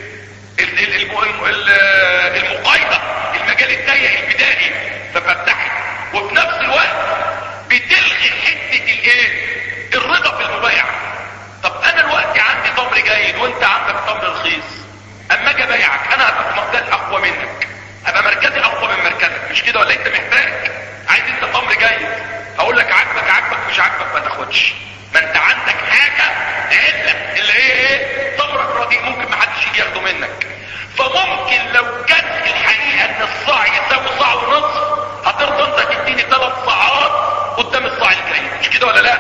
ال- ال- الم- ال- المقايضه المجال الضيق البدائي ففتحت وفي نفس الوقت بتلغي حته الايه الرضا في المبايعه طب انا دلوقتي عندي تمر جيد وانت عندك تمر رخيص اما اجي ابايعك انا هبقى في مركز اقوى منك ابقى مركزي اقوى من مركزك مش كده ولا انت محتاج عايز انت تمر جيد هقول لك عاجبك عاجبك مش عاجبك ما تاخدش ما انت عندك حاجه عله اللي هي ايه تمرك رديء ممكن ما حدش يجي ياخده منك فممكن لو كانت الحقيقه ان الصاع يساوي صاع ونصف هترضى انت تديني ثلاث صاعات قدام الصاع الجيد مش كده ولا لا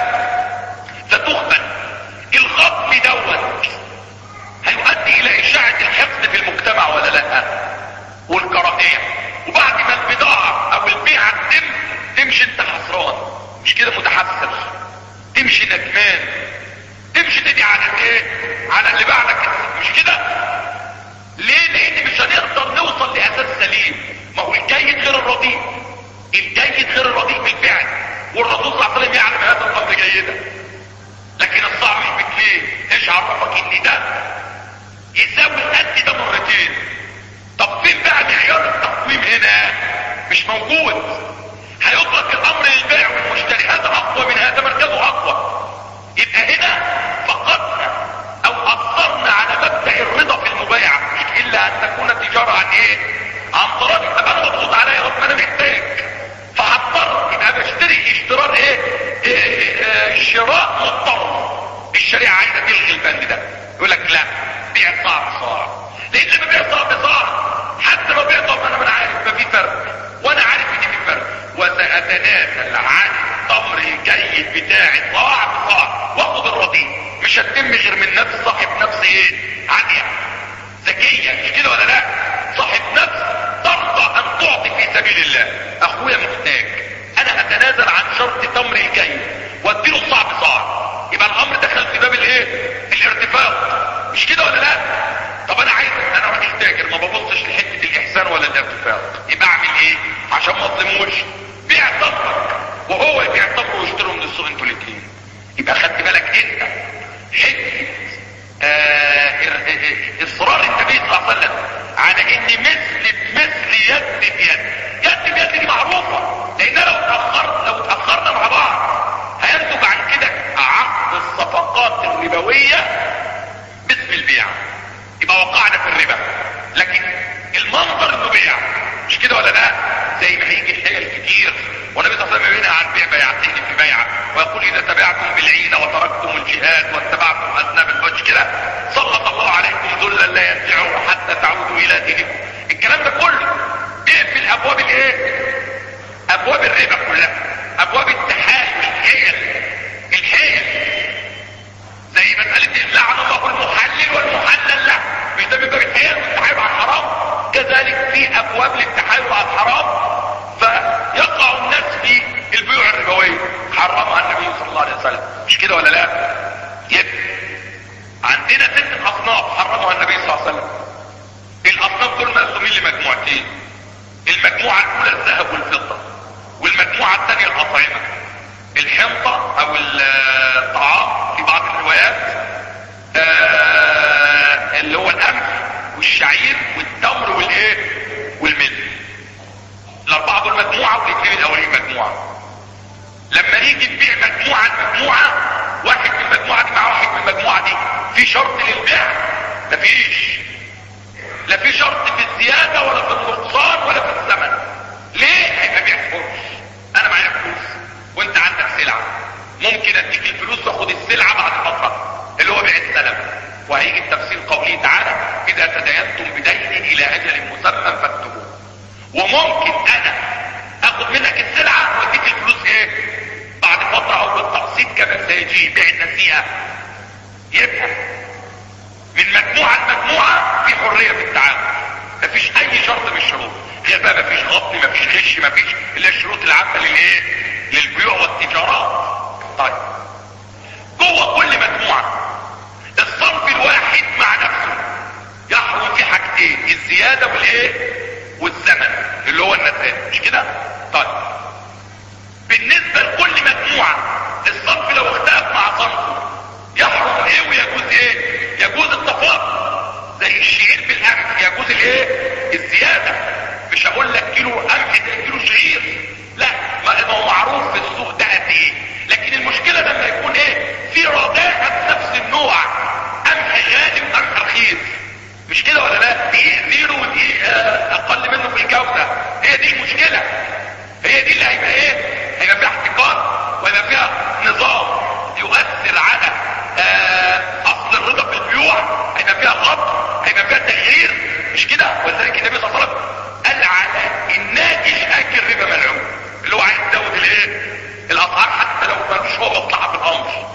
فتخبن الغضب دوت هيؤدي الى اشاعة الحقد في المجتمع ولا لا والكراهية وبعد ما البضاعة او البيعة تتم تمشي انت خسران مش كده متحسر تمشي ندمان تمشي تدي على ايه على اللي بعدك مش كده ليه لان مش هنقدر نوصل لاساس سليم ما هو الجيد غير الرديء الجيد غير الرديء بالفعل والرسول صلى الله عليه وسلم يعلم هذا الامر جيدا لكن الصعب مش بتليه ايش عرفك ان ده يساوي قد ده مرتين طب فين بقى معيار التقويم هنا مش موجود هيطلق الامر للبائع والمشتري هذا اقوى من هذا مركزه اقوى يبقى هنا فقدنا او اثرنا على مبدا الرضا في المبايعه مش الا ان تكون تجاره عن ايه عن طريق طب انا مضغوط عليا رغم انا محتاج فهضطر يبقى بشتري اشترار ايه, إيه, إيه شراء مضطر الشريعه عايزه تلغي البند ده يقول لك لا بيع صاع بصاع لان لما بيع صاع بصاع حتى لو بيع طب انا ما انا عارف ما في فرق وانا عارف ان في فرق وساتنازل عن التمر الجيد بتاعي صاع بصاع واخد الرديء مش هتتم غير من نفس صاحب نفس ايه عاليه ذكيه مش كده ولا لا صاحب نفس ترضى ان تعطي في سبيل الله اخويا محتاج انا هتنازل عن شرط تمر الجيد واديله صاع بصاع يبقى الامر دخل في باب الايه الارتفاق مش كده ولا لا طب انا عايز انا راجل تاجر ما ببصش لحته الاحسان ولا الارتفاق يبقى اعمل ايه عشان ما اظلموش بيع تمرك وهو يبيع تمره ويشتروا من السوق انتوا الاثنين يبقى خدت بالك انت حته آه اصرار على ان مثل بمثل يد بيد يد بيد دي معروفة لان لو اتأخرت لو اتأخرنا مع بعض هينتج عن كده عقد الصفقات الربوية باسم البيع يبقى وقعنا في الربا لكن المنظر انه بيع مش كده ولا لا زي ما هيجي الحيل كتير والنبي صلى الله عليه وسلم ينهى عن بيع بيعتين في البيعة ويقول اذا تبعتم بالعين وتركتم الجهاد واتبعتم اذناب الوجه كده سلط الله عليكم ذلا لا ينزعوه حتى تعودوا الى دينكم الكلام ده كله اقفل ابواب الايه ابواب الربا كلها ابواب التحايل الحيل الحيل زي مسألة لعن الله المحلل والمحلل له مش ده بيبقى الحيل والتحايل على الحرام كذلك في ابواب للتحايل على الحرام فيقع الناس في البيوع الربوية حرمها النبي صلى الله عليه وسلم مش كده ولا لا يبقى عندنا ست اصناف حرمها النبي صلى الله عليه وسلم الاصناف دول مقسومين لمجموعتين المجموعة الاولى الذهب والفضة والمجموعة الثانية الاطعمة الحنطة او الطعام في بعض الروايات آه اللي هو القمح والشعير والتمر والايه والملح الاربعة دول مجموعة والاثنين الاولين مجموعة لما نيجي نبيع مجموعة لمجموعة واحد من المجموعة دي مع واحد من المجموعة دي في شرط للبيع مفيش لا في شرط في الزيادة ولا في النقصان ولا في الثمن ليه هيبقى بيع فرش انا معايا فلوس وانت عندك سلعة ممكن اديك الفلوس واخد السلعة بعد فترة اللي هو بيع السلم وهيجي التفسير قوله تعالى اذا تدينتم بدين الى اجل مسمى فاكتبوه وممكن انا اخد منك السلعة واديك الفلوس ايه بعد فترة او بالتقسيط كما سيجي بيع النسيئة يبقى من مجموعة لمجموعة في حرية في التعامل مفيش اي شرط من الشروط غير بقى مفيش غطي مفيش غش مفيش الا الشروط العامة للايه للبيوع والتجارات طيب جوه كل مجموعة الصنف الواحد مع نفسه يحرم فيه حاجتين الزيادة والايه والزمن اللي هو النتائج مش كده طيب بالنسبة لكل مجموعة الصنف لو اختلف مع صنفه يحرم ايه ويجوز ايه يجوز التفاضل زي الشعير بالقمح يجوز الايه الزيادة مش هقول لك كيلو قمح ده كيلو شعير لا ما هو معروف في السوق ده قد ايه لكن المشكلة لما يكون ايه في رداءة نفس النوع قمح غالي وقمح رخيص مش كده ولا لا دقيق زيرو ودقيق اقل منه في الجودة هي دي المشكلة هي دي اللي هيبقى ايه هيبقى فيها احتكار ويبقى فيها نظام يؤثر على آه اصل الرضا في البيوع هيبقى فيها غط هيبقى فيها تغيير مش كده ولذلك النبي صلى الله عليه وسلم قال على الناجش اكل ربا ملعون اللي هو عايز يزود الايه الاسعار حتى لو ما فيش هو مصلحه في الامر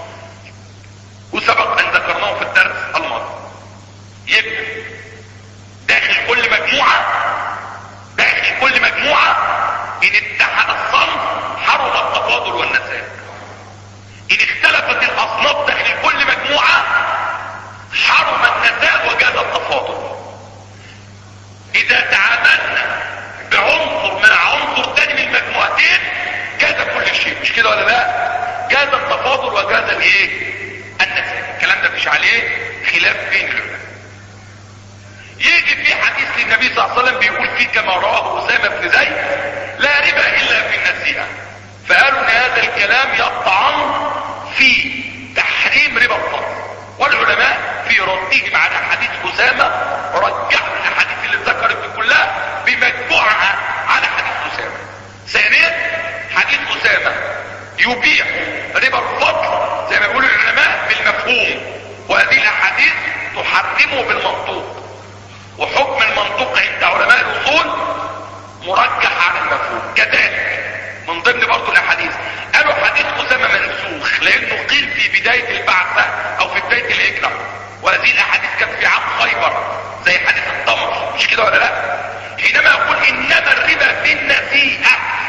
وسبق ان ذكرناه في الدرس الماضي يبقى داخل كل مجموعه داخل كل مجموعه ان اتحد الصنف حرم التفاضل والنساء ان اختلفت الاصناف داخل كل مجموعة حرم النساء وجاز التفاضل اذا تعاملنا بعنصر مع عنصر تاني من المجموعتين جاز كل شيء مش كده ولا لا جاز التفاضل وجاز الايه النساء الكلام ده مش عليه خلاف بين العلماء يجي في حديث للنبي صلى الله عليه وسلم بيقول فيه كما رواه اسامه بن زيد لا ربا الا في النسيئه فقالوا ان هذا الكلام يطعن في تحريم ربا الفضل والعلماء في ردهم على حديث اسامه رجحوا الاحاديث اللي ذكرت دي كلها بمجموعها على حديث اسامه ثانيا حديث اسامه يبيح ربا الفضل زي ما بيقولوا العلماء بالمفهوم وهذه الاحاديث تحرمه بالمنطوق وحكم المنطوق عند علماء الاصول مرجح على المفهوم كذلك من ضمن برضه الاحاديث قالوا حديث اسامه منسوخ لانه قيل في بدايه البعثه او في بدايه الهجره وهذه الاحاديث كانت في عام خيبر زي حديث التمر مش كده ولا لا حينما يقول انما الربا في النسيئه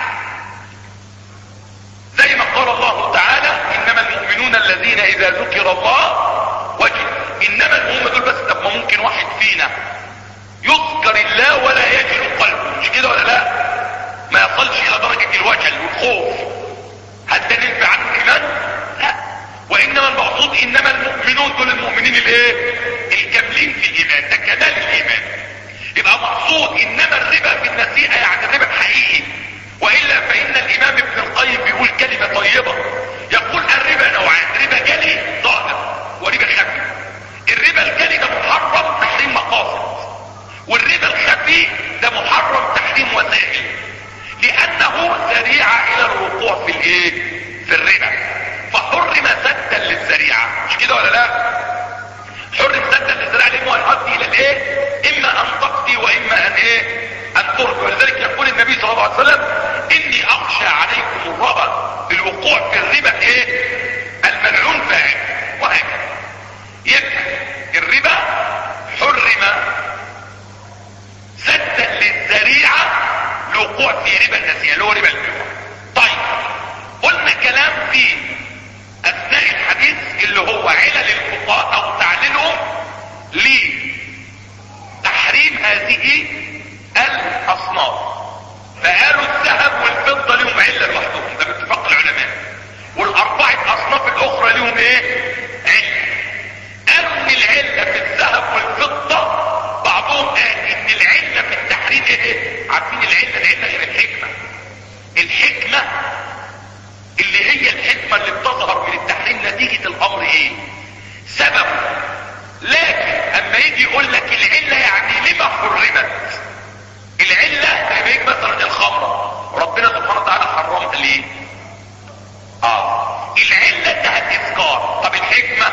زي ما قال الله تعالى انما المؤمنون الذين اذا ذكر الله وجد انما هم دول بس طب ما ممكن واحد فينا يذكر الله ولا يجل قلبه مش كده ولا لا ما يصلش الى درجة الوجل والخوف هل ده ننفع عنه الايمان لا وانما المقصود انما المؤمنون دول المؤمنين الايه الكاملين في الايمان ده كمال الايمان يبقى مقصود انما الربا في النسيئة يعني الربا الحقيقي والا فان الامام ابن القيم بيقول كلمة طيبة يقول الربا نوعان ربا جلي ظاهر وربا خفي الربا الجلي ده محرم تحريم مقاصد والربا الخفي ده محرم تحريم وسائل لانه ذريعة الى الوقوع في الايه في الربا فحرم سدا للذريعة مش كده ولا لا حرم سدا للذريعة لانه هيؤدي الى الايه اما ان تقضي واما ان ايه ان تربي ولذلك يقول النبي صلى الله عليه وسلم اني اخشى عليكم الربا بالوقوع في الربا ايه الملعون فاعل وهكذا يبقى الربا حرم سدا للذريعة لوقوع في ربا النسيئة اللي هو ربا البيوع طيب قلنا كلام في اثناء الحديث اللي هو علل الفقهاء او تعليلهم لتحريم هذه الاصناف فقالوا الذهب والفضة لهم علة لوحدهم ده باتفاق العلماء والاربعة اصناف الاخرى لهم ايه علة قالوا ان العلة في الذهب والفضة بعضهم قال ان العلة في التحريم ايه عارفين العلة العلة غير الحكمة الحكمة اللي هي الحكمة اللي بتظهر من التحريم نتيجة الامر ايه سبب لكن اما يجي يقول لك العلة يعني لما حرمت العلة زي ما يجي مثلا الخمرة ربنا سبحانه وتعالى حرمها ليه اه العلة انها الاسكار طب الحكمة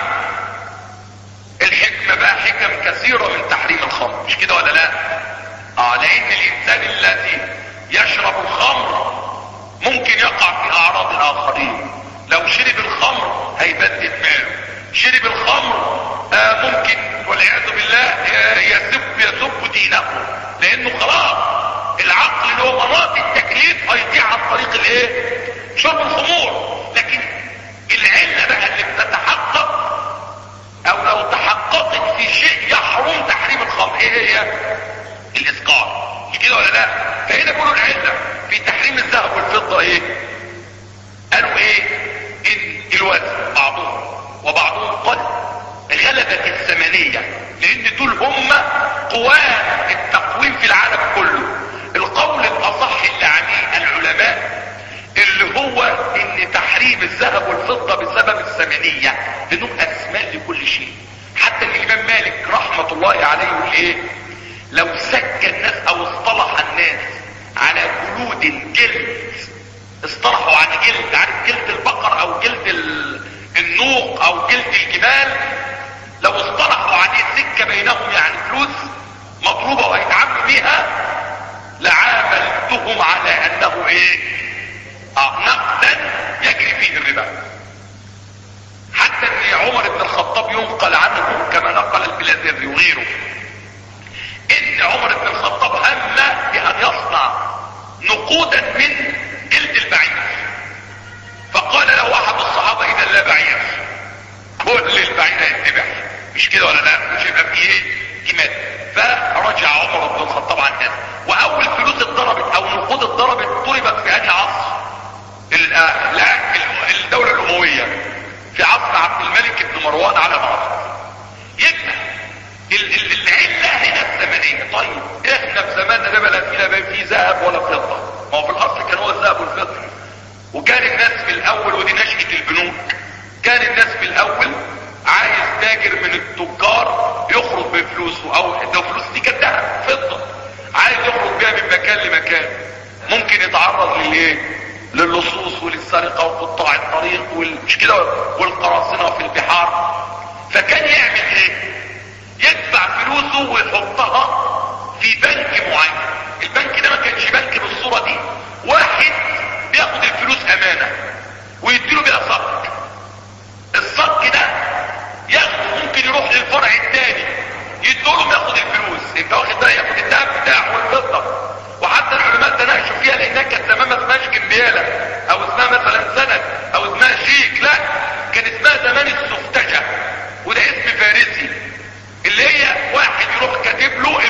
الحكمة بقى حكم كثيرة من تحريم الخمر مش كده ولا لا اه لان الانسان الذي يشرب الخمر ممكن يقع في اعراض الاخرين لو شرب الخمر هيبدد ماله شرب الخمر آه ممكن والعياذ بالله آه يسب يسب دينه لانه خلاص العقل اللي هو مناط التكليف هيضيع عن طريق الايه شرب الخمور لكن العله بقى اللي بتتحقق او لو تحققت في شيء يحرم تحريم الخمر ايه هي الاسقاط مش كده ولا لا فهنا بيقولوا العله في تحريم الذهب والفضه ايه قالوا ايه ان الوزن بعضهم وبعضهم قال غلبت الثمانيه لان دول هم قوام التقويم في العالم كله القول الاصح اللي عليه العلماء اللي هو ان تحريم الذهب والفضة بسبب الثمانية لانهم اسماء لكل شيء حتى الامام مالك رحمة الله عليه يقول ايه لو سك الناس او اصطلح الناس على جلود جلد اصطلحوا عن جلد عارف جلد البقر او جلد النوق او جلد الجمال لو اصطلحوا عن السكة بينهم يعني فلوس مطلوبة وهيتعاملوا بيها لعاملتهم على انه ايه اه نقدا يجري فيه الربا حتى ان عمر بن الخطاب ينقل عنه كما نقل البلازري وغيره ان عمر بن الخطاب هم بان يصنع نقودا من جلد البعير فقال له احد الصحابة اذا لا بعير كل البعير يتبع مش كده ولا لا مش يبقى فيه ايه جمال فرجع عمر بن الخطاب عن هذا واول فلوس اتضربت او نقود اتضربت ضربت في انهي عصر لا الدولة الاموية في عصر عبد الملك بن مروان على مصر يبقى العلة هنا الثمانية طيب احنا في زماننا ده بلا فينا بقى فيه ذهب ولا فضة ما هو في الاصل كان هو الذهب والفضة وكان الناس في الاول ودي نشأة البنوك كان الناس في الاول عايز تاجر من التجار يخرج بفلوسه او لو فلوس دي كانت ذهب فضة عايز يخرج بيها من مكان لمكان ممكن يتعرض للايه للصوص وللسرقة وقطاع الطريق وال... مش كده والقراصنة في البحار فكان يعمل ايه يدفع فلوسه ويحطها في بنك معين البنك ده ما كانش بنك بالصورة دي واحد بياخد الفلوس امانة ويديله بيها صك الصك ده ياخده ممكن يروح للفرع الثاني يدولهم ياخد الفلوس انت واخد ده ياخد الذهب بتاعه والفضة وحتى العلماء تناقشوا فيها لانها كانت زمان ما اسمهاش جنبيالة او اسمها مثلا سند او اسمها شيك لا كان اسمها زمان السفتجة وده اسم فارسي اللي هي واحد يروح كاتب له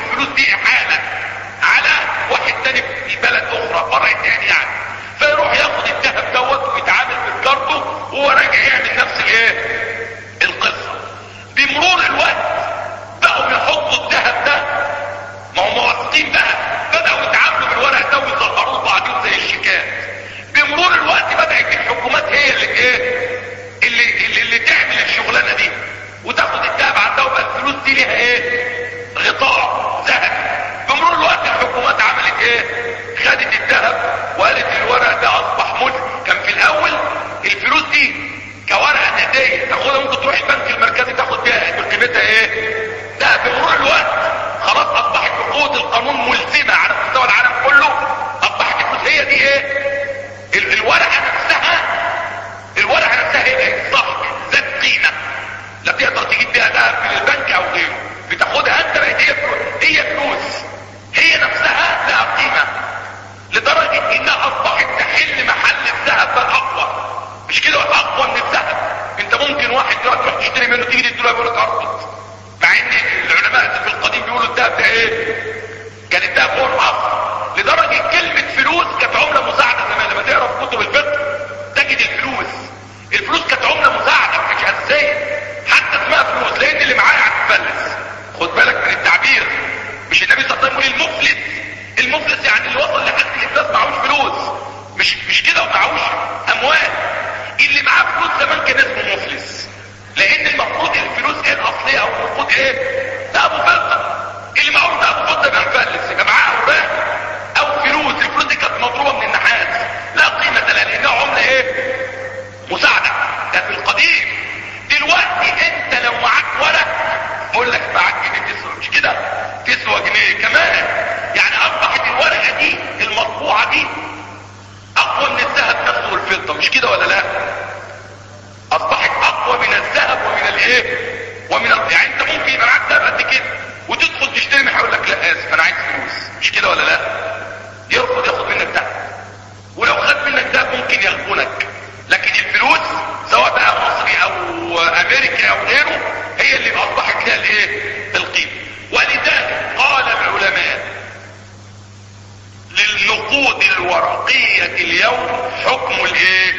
كمان يعني اصبحت الورقة دي المطبوعة دي اقوى من الذهب نفسه والفضة مش كده ولا لا اصبحت اقوى من الذهب ومن الايه ومن ال... يعني انت ممكن يبقى معاك ذهب قد كده وتدخل تشتري منها يقول لك لا اسف انا عايز فلوس مش كده ولا لا يرفض ياخد منك ذهب ولو خد منك ذهب ممكن يغبنك لكن الفلوس سواء بقى مصري او امريكي او غيره هي اللي اصبحت لها الايه القيمه ولذلك قال العلماء للنقود الورقية اليوم حكم الايه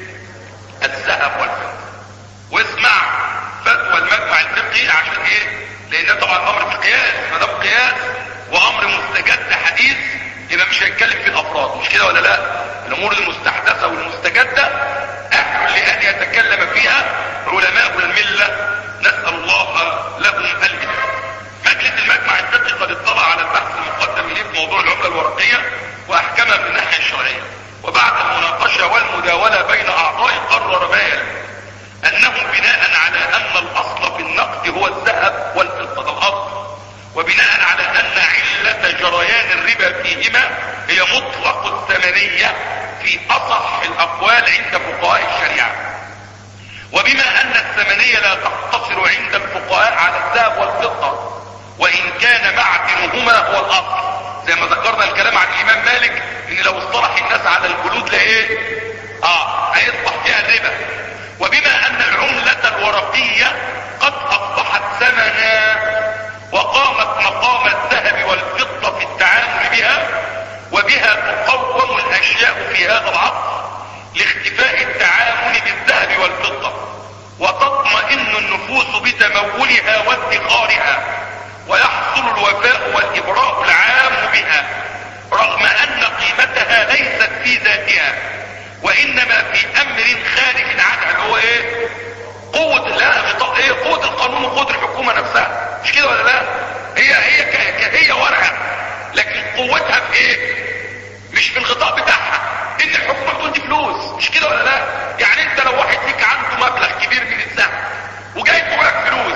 الذهب والفضة واسمع فتوى المجمع الفقهي عشان ايه لان طبعا امر في قياس ما دام قياس وامر مستجد حديث يبقى مش هيتكلم في الافراد مش كده ولا لا الامور المستحدثة والمستجدة اهل لان يتكلم فيها علماء الملة نسأل الله لهم الهداية مجلس المجمع الفقهي قد اطلع على البحث المقدم اليه في موضوع العملة الورقية واحكمها من الناحية الشرعية وبعد المناقشة والمداولة بين اعضاء قرر ما يلي انه بناء على ان الاصل في النقد هو الذهب والفضة ده الاصل وبناء على ان علة جريان الربا فيهما هي مطلق الثمنية في اصح الاقوال عند فقهاء الشريعة وبما ان الثمنية لا تقتصر عند الفقهاء على الذهب والفضة وان كان معدنهما هو الاصل زي ما ذكرنا الكلام عن الامام مالك ان لو اصطلح الناس على الجلود لايه اه هيصبح فيها الربا وبما ان العملة الورقية قد اصبحت ثمنا وقامت مقام الذهب والفضة في التعامل بها وبها تقوم الاشياء في هذا العصر لاختفاء التعامل بالذهب والفضة وتطمئن النفوس بتمولها وادخارها ويحصل الوفاء والإبراء العام بها رغم أن قيمتها ليست في ذاتها وإنما في أمر خارج عنها اللي هو إيه؟ قوة لا غطاء إيه؟ قوة القانون وقوة الحكومة نفسها مش كده ولا لا؟ هي هي ك... هي ورقة لكن قوتها في إيه؟ مش في الغطاء بتاعها إن الحكومة بتدي فلوس مش كده ولا لا؟ يعني أنت لو واحد فيك عنده مبلغ كبير من الذهب وجاي لك فلوس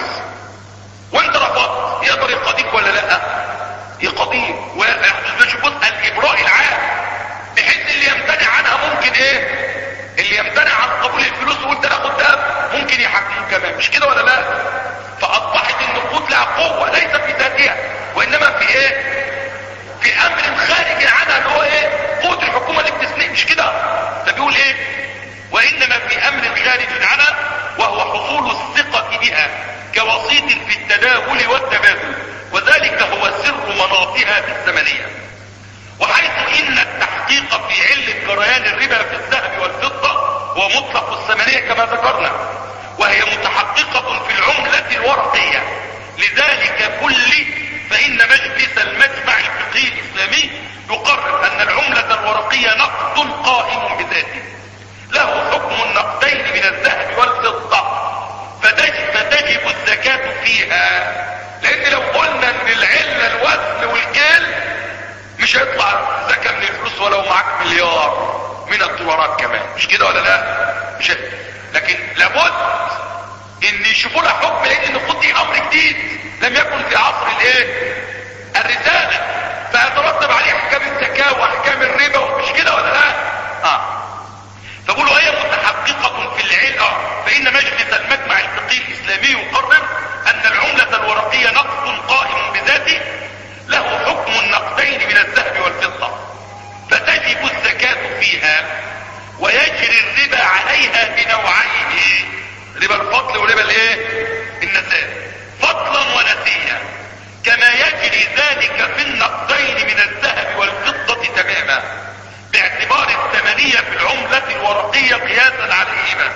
وانت رفضت يقدر يقاضيك ولا لا يقاضيك ويحدث بص الابراء العام بحيث اللي يمتنع عنها ممكن ايه اللي يمتنع عن قبول الفلوس وانت تاخد دهب ممكن يحكموك كمان مش كده ولا لا فاصبحت النقود لها قوه ليس في ذاتها وانما في ايه في امر خارج عنها اللي هو ايه قوه الحكومه اللي بتسند مش كده فبيقول ايه وانما في امر خارج عنها وهو حصول الثقه بها كوسيط في التداول والتبادل وذلك هو سر مناطها الثمنية وحيث ان التحقيق في علة جريان الربا في الذهب والفضة هو مطلق الثمنية كما ذكرنا وهي متحققة في العملة الورقية لذلك كل فان مجلس المجمع الفقهي الاسلامي يقرر ان العملة الورقية نقد قائم بذاته له حكم النقدين من الذهب والفضة فتجب الزكاة فيها لان لو قلنا ان العلة الوزن والكيل مش هيطلع زكاة من الفلوس ولو معاك مليار من الدولارات كمان مش كده ولا لا مش هي. لكن لابد ان يشوفوا لها حكم لان النقود دي امر جديد لم يكن في عصر الايه الرسالة فيترتب عليه احكام الزكاة واحكام الربا ومش كده ولا لا اه فقولوا هي متحققة في العلة فإن مجلس المجمع الفقهي الإسلامي يقرر أن العملة الورقية نقد قائم بذاته له حكم النقدين من الذهب والفضة فتجب الزكاة فيها ويجري الربا عليها بنوعين ربا الفضل وربا الايه النساء فضلا ونسيا كما يجري ذلك في النقدين من الذهب والفضة تماما باعتبار الثمنية في العملة الورقية قياسا عليهما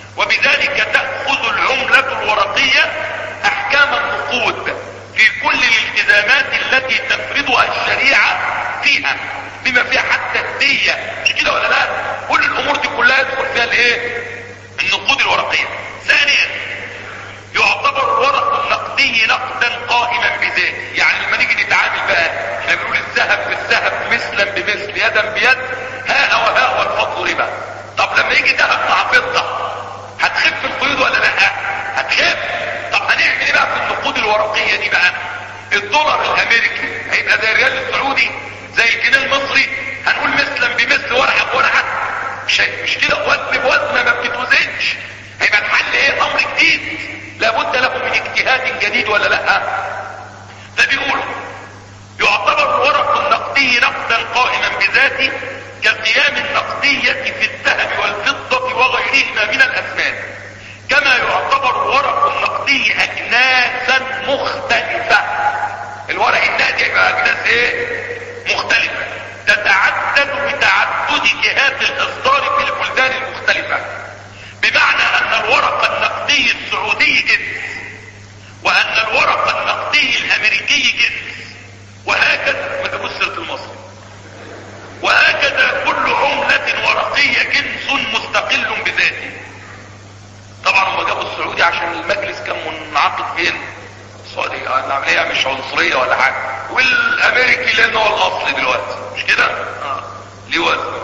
وبذلك تأخذ العملة الورقية احكام النقود في كل الالتزامات التي تفرضها الشريعة فيها بما فيها حتى الدية مش كده ولا لا كل الامور دي كلها يدخل فيها الايه النقود الورقية ثانيا يعتبر الورق النقدي نقدا قائما بذاته يعني لما نيجي نتعامل بقى احنا بنقول الذهب بالذهب مثلا بمثل يدا بيد ها وها والفضل ربا طب لما يجي ذهب مع فضه هتخف القيود ولا لا هتخف طب هنعمل ايه بقى في النقود الورقيه دي بقى الدولار الامريكي ايه مختلفة تتعدد بتعدد جهات الاصدار في البلدان المختلفة بمعنى ان الورق النقدي السعودي جنس وان الورق النقدي الامريكي جنس وهكذا ما تبص سيره المصري وهكذا كل عملة ورقية جنس مستقل بذاته طبعا هم جابوا السعودي عشان المجلس كان منعقد فين السعودية العملية مش عنصرية ولا حاجة والامريكي لانه هو الاصل دلوقتي مش كده اه ليه وزن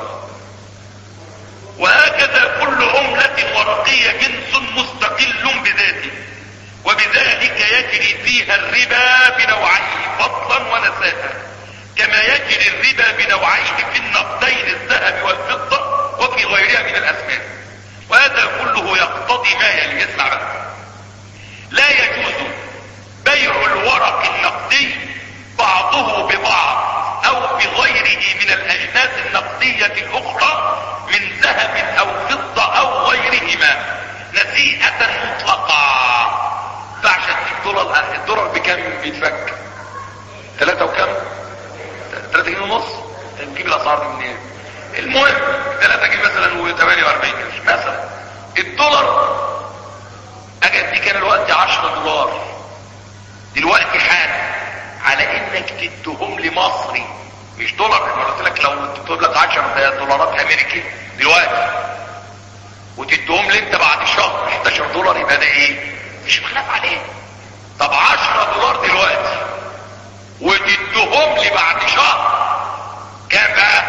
وهكذا كل عملة ورقية جنس مستقل بذاته وبذلك يجري فيها الربا بنوعيه فضلا ونساء كما يجري الربا بنوعيه في النقدين الذهب والفضة وفي غيرها من الاسماء وهذا كله يقتضي ما يلي اسمع بقى لا يجوز بيع الورق النقدي بعضه ببعض او بغيره من الاجناس النقدية الاخرى من ذهب او فضة او غيرهما نسيئة مطلقة فعشان الدولار الدولار بكام بيتفك ثلاثة وكم ثلاثة جنيه ونص نجيب الاسعار دي منين المهم ثلاثة جنيه مثلا و48 قرش مثلا الدولار اجي اديك انا دلوقتي 10 دولار دلوقتي حالا على انك تدهم لي مصري مش دولار انا قلت لك لو تكتب لك 10 دولارات امريكي دلوقتي وتدهم لي انت بعد شهر 11 دولار يبقى ده ايه مش خلاف عليه طب 10 دولار دلوقتي وتدهم لي بعد شهر كام بقى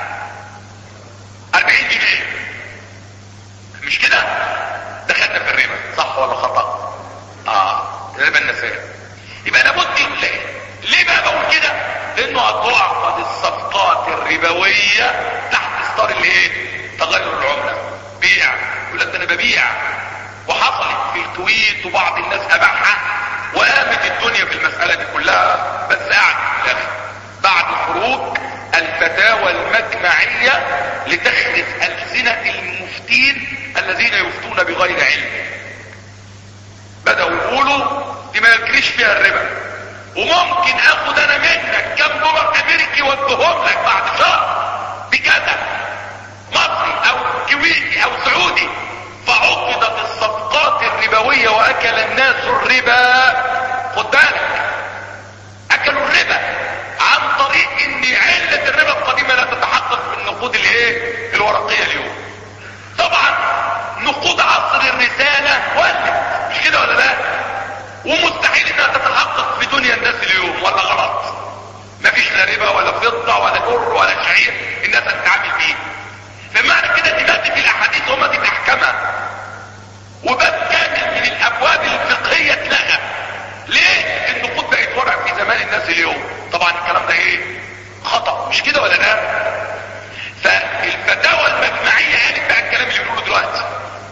40 جنيه مش كده دخلنا في الربا صح ولا خطأ اه ربا النساء يبقى لابد ليه ليه بقى بقول كده لانه هتعقد الصفقات الربوية تحت اصدار الايه تغير العملة بيع يقول لك انا ببيع وحصلت في الكويت وبعض الناس اباحها وقامت الدنيا في المسألة دي كلها بس قاعد في الاخر بعد خروج الفتاوى المجمعية لتخرف ألسنة المفتين الذين يفتون بغير علم بدأوا يقولوا دي ما يجريش فيها الربا وممكن اخد انا منك كم دولار امريكي واديهم لك بعد شهر بكذا مصري او كويتي او سعودي فعقدت الصفقات الربوية واكل الناس الربا خد بالك اكلوا الربا عن طريق ان علة الربا القديمة لا تتحقق في النقود الايه الورقية اليوم طبعا نقود عصر الرسالة ولت مش كده ولا لا ومستحيل انها تتحقق في دنيا الناس اليوم ولا غلط مفيش لا ربا ولا فضة ولا بر ولا شعير الناس هتتعامل بيه فمعنى كده دي مادة الاحاديث هم دي الاحكامة وباب كامل من الابواب الفقهية اتلغى ليه النقود بقت ورق في زمان الناس اليوم طبعا الكلام ده ايه خطأ مش كده ولا لا فالفتاوى المجمعية قالت بقى الكلام اللي بنقوله دلوقتي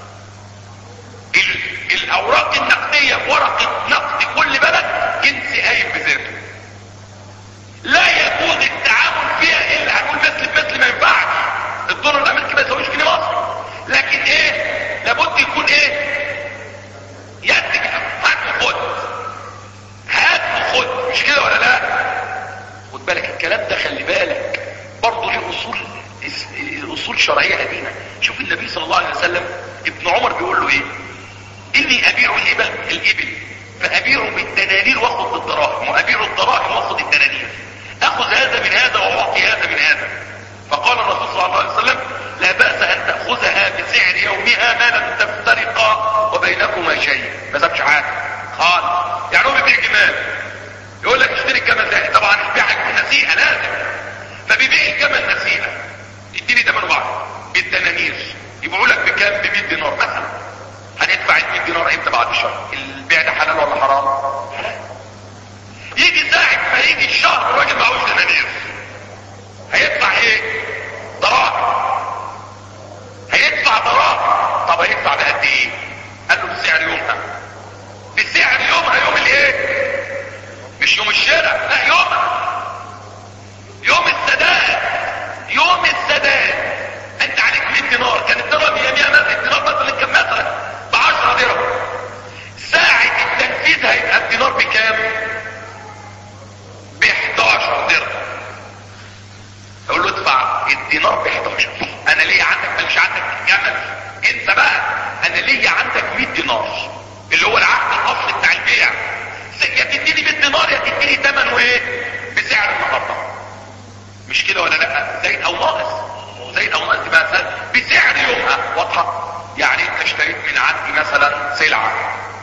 الاوراق النقدية ورقة نقد كل بلد جنس قايم بذاته لا يجوز التعامل فيها الا هنقول مثل بمثل ما ينفعش الدولار الامريكي ما يساويش جنيه مصري لكن ايه لابد يكون ايه يدك هات وخد هات وخد مش كده ولا لا خد بالك الكلام ده خلي بالك برضه ليه اصول اصول شرعيه قديمه شوف النبي صلى الله عليه وسلم ابن عمر بيقول له ايه اني ابيع الابل الابل فابيع بالدنانير واخذ بالدراهم وابيع الدراهم واخذ الدنانير اخذ هذا من هذا واعطي هذا من هذا فقال الرسول صلى الله عليه وسلم لا باس ان تاخذها بسعر يومها ما لم تفترقا وبينكما شيء ما سابش حاجه قال يعني هو بيبيع جمال يقول لك اشتري الجمل ده طبعا البيع هيكون نسيئه لازم فبيبيع الجمل نسيئه اديني ثمن بعض بالدنانير يبيعوا لك بكام ب 100 دينار مثلا هندفع ال 100 دينار امتى بعد الشهر البيع ده حلال ولا حرام حلال يجي ساعة ما يجي الشهر الراجل معهوش دنانير هيدفع ايه ضرائب هيدفع ضرائب طب هيدفع بقد ايه قال له بسعر يومها بسعر يومها يوم الايه مش يوم الشراء لا يومها يوم السداد يوم السداد انت عليك 100 دينار كان الدرهم هي 100 مثلا الدينار مثلا كان مثلا ب 10 درهم ساعة التنفيذ هيبقى الدينار بكام؟ ب 11 الدينار ب 11 انا ليه عندك ماليش عندك جمل انت بقى انا ليه عندك 100 دينار اللي هو العقد الاصلي بتاع البيع يا تديني 100 دينار يا تديني ثمنه ايه بسعر النهارده مش كده ولا لا زايد او ناقص زايد او ناقص تبقى بسعر يومها واضحه يعني انت اشتريت من عندي مثلا سلعه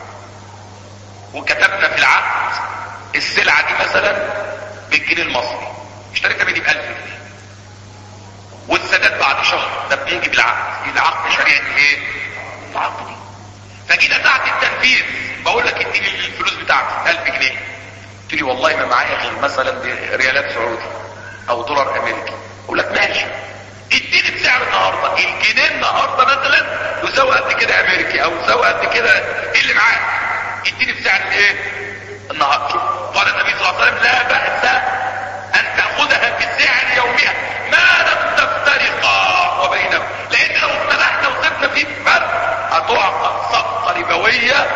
وكتبنا في العقد السلعه دي مثلا بالجنيه المصري اشتريتها مني ب 1000 جنيه والسداد بعد شهر ده بنجي بالعقد العقد شريعه ايه؟ العقد دي فجينا ساعه التنفيذ بقول لك اديني الفلوس بتاعتي 1000 جنيه قلت لي والله ما معايا غير مثلا ريالات سعودي او دولار امريكي اقول لك ماشي اديني بسعر النهارده الجنيه النهارده مثلا يساوي قد كده امريكي او يساوي قد كده ايه اللي معاك اديني بسعر ايه النهارده قال النبي صلى الله عليه وسلم لا باس ان تاخذها بسعر يومها ما لم تفترقا وبينهم لان لو افترقنا وسبنا في فرق هتعقد صفقه ربويه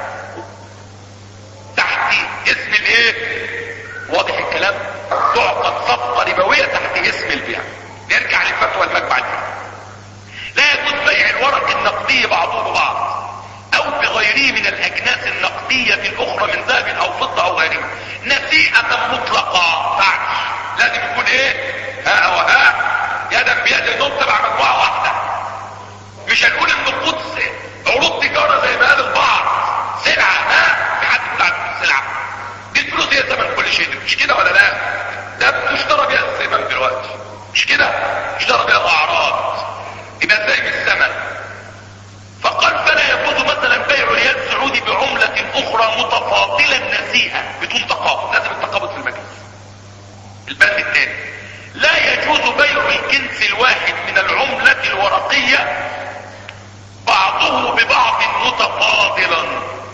تحت اسم الايه واضح الكلام تعقد صفقه ربويه تحت اسم البيع نرجع لفتوى المجمع الفقهي لا يجوز بيع الورق النقدي بعضه ببعض او بغيره من الاجناس النقدية الاخرى من ذهب او فضة او غيره نسيئة مطلقة بعد لازم يكون ايه ها وها يدا بيد دول تبع مجموعة واحدة مش هنقول ان القدس عروض تجارة زي ما قال البعض سلعة ها في حد بتاع السلعة دي الفلوس هي ثمن كل شيء مش كده ولا لا ده بتشترى بيها الثمن دلوقتي مش كده اشترى بها الاعراض يبقى زي بالثمن فقال فلا يجوز مثلا بيع ريال سعودي بعملة اخرى متفاضلا نسيئة بدون تقابض لازم التقابض في المجلس البند الثاني لا يجوز بيع الجنس الواحد من العملة الورقية بعضه ببعض متفاضلا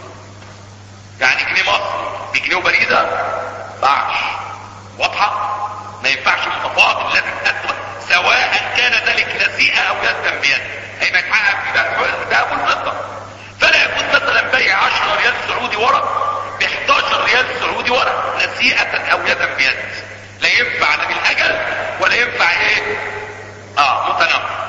يعني جنيه مصري بجنيه وبريدة باعش واضحة ما ينفعش متفاضل لازم تدخل سواء كان ذلك نسيئة او يدا بيد هيبقى يتحقق في ده ابو الفضة فلا يكون مثلا بيع 10 ريال سعودي ورق ب 11 ريال سعودي ورق نسيئة او يدا بيد لا ينفع لا بالاجل ولا ينفع ايه اه متناقض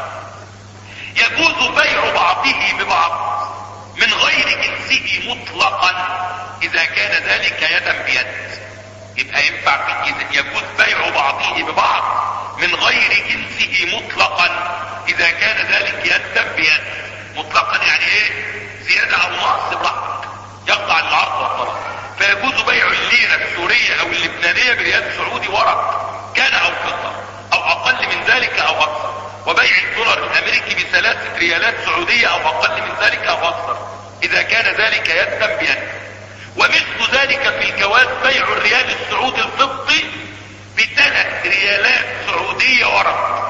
يجوز بيع بعضه ببعض من غير جنسه مطلقا اذا كان ذلك يدا بيد يبقى ينفع في يجوز بيع بعضه ببعض من غير جنسه مطلقا اذا كان ذلك يدا بيد مطلقا يعني ايه زيادة او نقص براحتك يقطع العرض والطلب فيجوز بيع الليرة السورية او اللبنانية بريال سعودي ورق كان او فضة او اقل من ذلك او اكثر وبيع الدولار الامريكي بثلاثة ريالات سعودية او اقل من ذلك او اكثر اذا كان ذلك يدا بيد ومثل ذلك في الجواز بيع الريال السعودي الفضي بثلاث ريالات سعودية ورق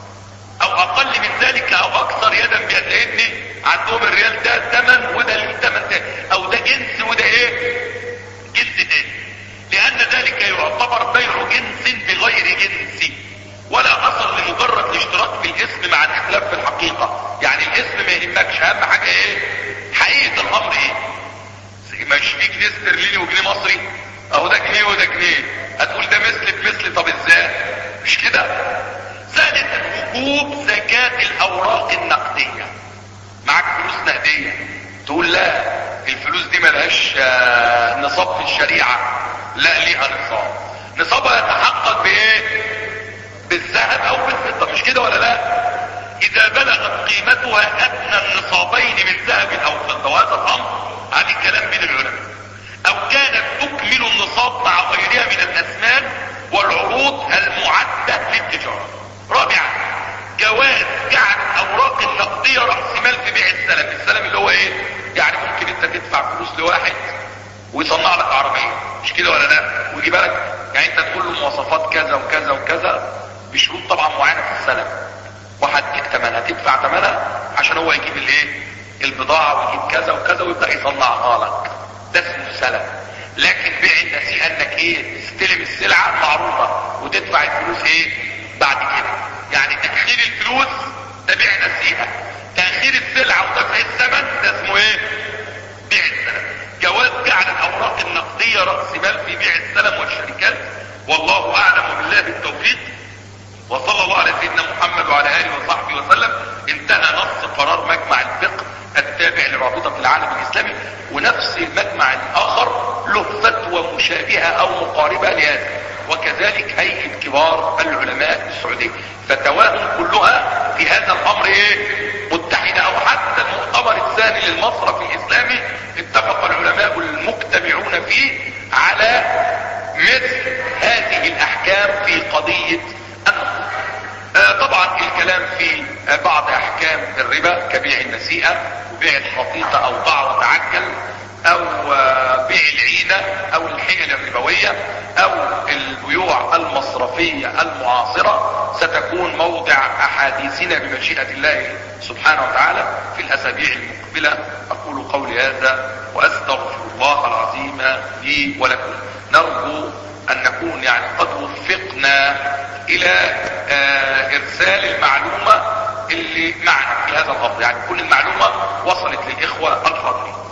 او اقل من ذلك او اكثر يدا بيد لان عندهم الريال ده ثمن وده ليه ثمن تاني او ده جنس وده ايه جنس تاني لان ذلك يعتبر بيع جنس بغير جنس ولا اثر لمجرد الاشتراك في الاسم مع الاختلاف في الحقيقة يعني الاسم ما يهمكش اهم حاجة ايه حقيقة الامر ايه مش في جنيه استرليني وجنيه مصري اهو ده جنيه وده جنيه هتقول ده مثل بمثل طب ازاي مش كده ثالثا وجوب زكاة الاوراق النقدية معاك فلوس نقدية تقول لا الفلوس دي ملهاش نصاب في الشريعة لا ليها نصاب نصابها يتحقق بايه بالذهب او بالفضة مش كده ولا لا اذا بلغت قيمتها ادنى النصابين من ذهب او فضة وهذا الامر هذه كلام من العلماء او كانت تكمل النصاب مع غيرها من الاسمان والعروض المعدة للتجارة رابعا جواز جعل الاوراق النقدية رأس مال في بيع السلم السلم اللي هو ايه يعني ممكن انت تدفع فلوس لواحد ويصنع لك عربية مش كده ولا لا ويجيب لك يعني انت تقول له مواصفات كذا وكذا وكذا بشروط طبعا معينة في السلم وهديك ثمنها تدفع ثمنها عشان هو يجيب الايه البضاعة ويجيب كذا وكذا ويبدأ يصنعها لك ده اسمه السلم لكن بيع النسيئة انك ايه تستلم السلعة المعروضة وتدفع الفلوس ايه بعد كده يعني تأخير الفلوس ده بيع نسيئة تأخير السلعة ودفع الثمن ده اسمه ايه بيع السلم جواز جعل الاوراق النقدية رأس مال في بيع السلم والشركات والله اعلم وبالله التوفيق وصلى الله على سيدنا محمد وعلى اله وصحبه وسلم انتهى نص قرار مجمع الفقه التابع لرابطة العالم الاسلامي ونفس المجمع الاخر له فتوى مشابهة او مقاربة لهذا وكذلك هيئة كبار العلماء السعودية فتواهم كلها في هذا الامر ايه متحدة او حتى المؤتمر الثاني للمصرف الاسلامي اتفق العلماء المجتمعون فيه على مثل هذه الاحكام في قضية النقود آه طبعا الكلام في آه بعض احكام الربا كبيع النسيئة وبيع الخطيطة او باع وتعجل او آه بيع العينة او الحيل الربوية او البيوع المصرفية المعاصرة ستكون موضع احاديثنا بمشيئة الله سبحانه وتعالى في الاسابيع المقبلة اقول قولي هذا واستغفر الله العظيم لي ولكم نرجو ان نكون يعني قد وفقنا الى آه ارسال المعلومة اللي معنا في هذا الامر يعني كل المعلومة وصلت للاخوة الحاضرين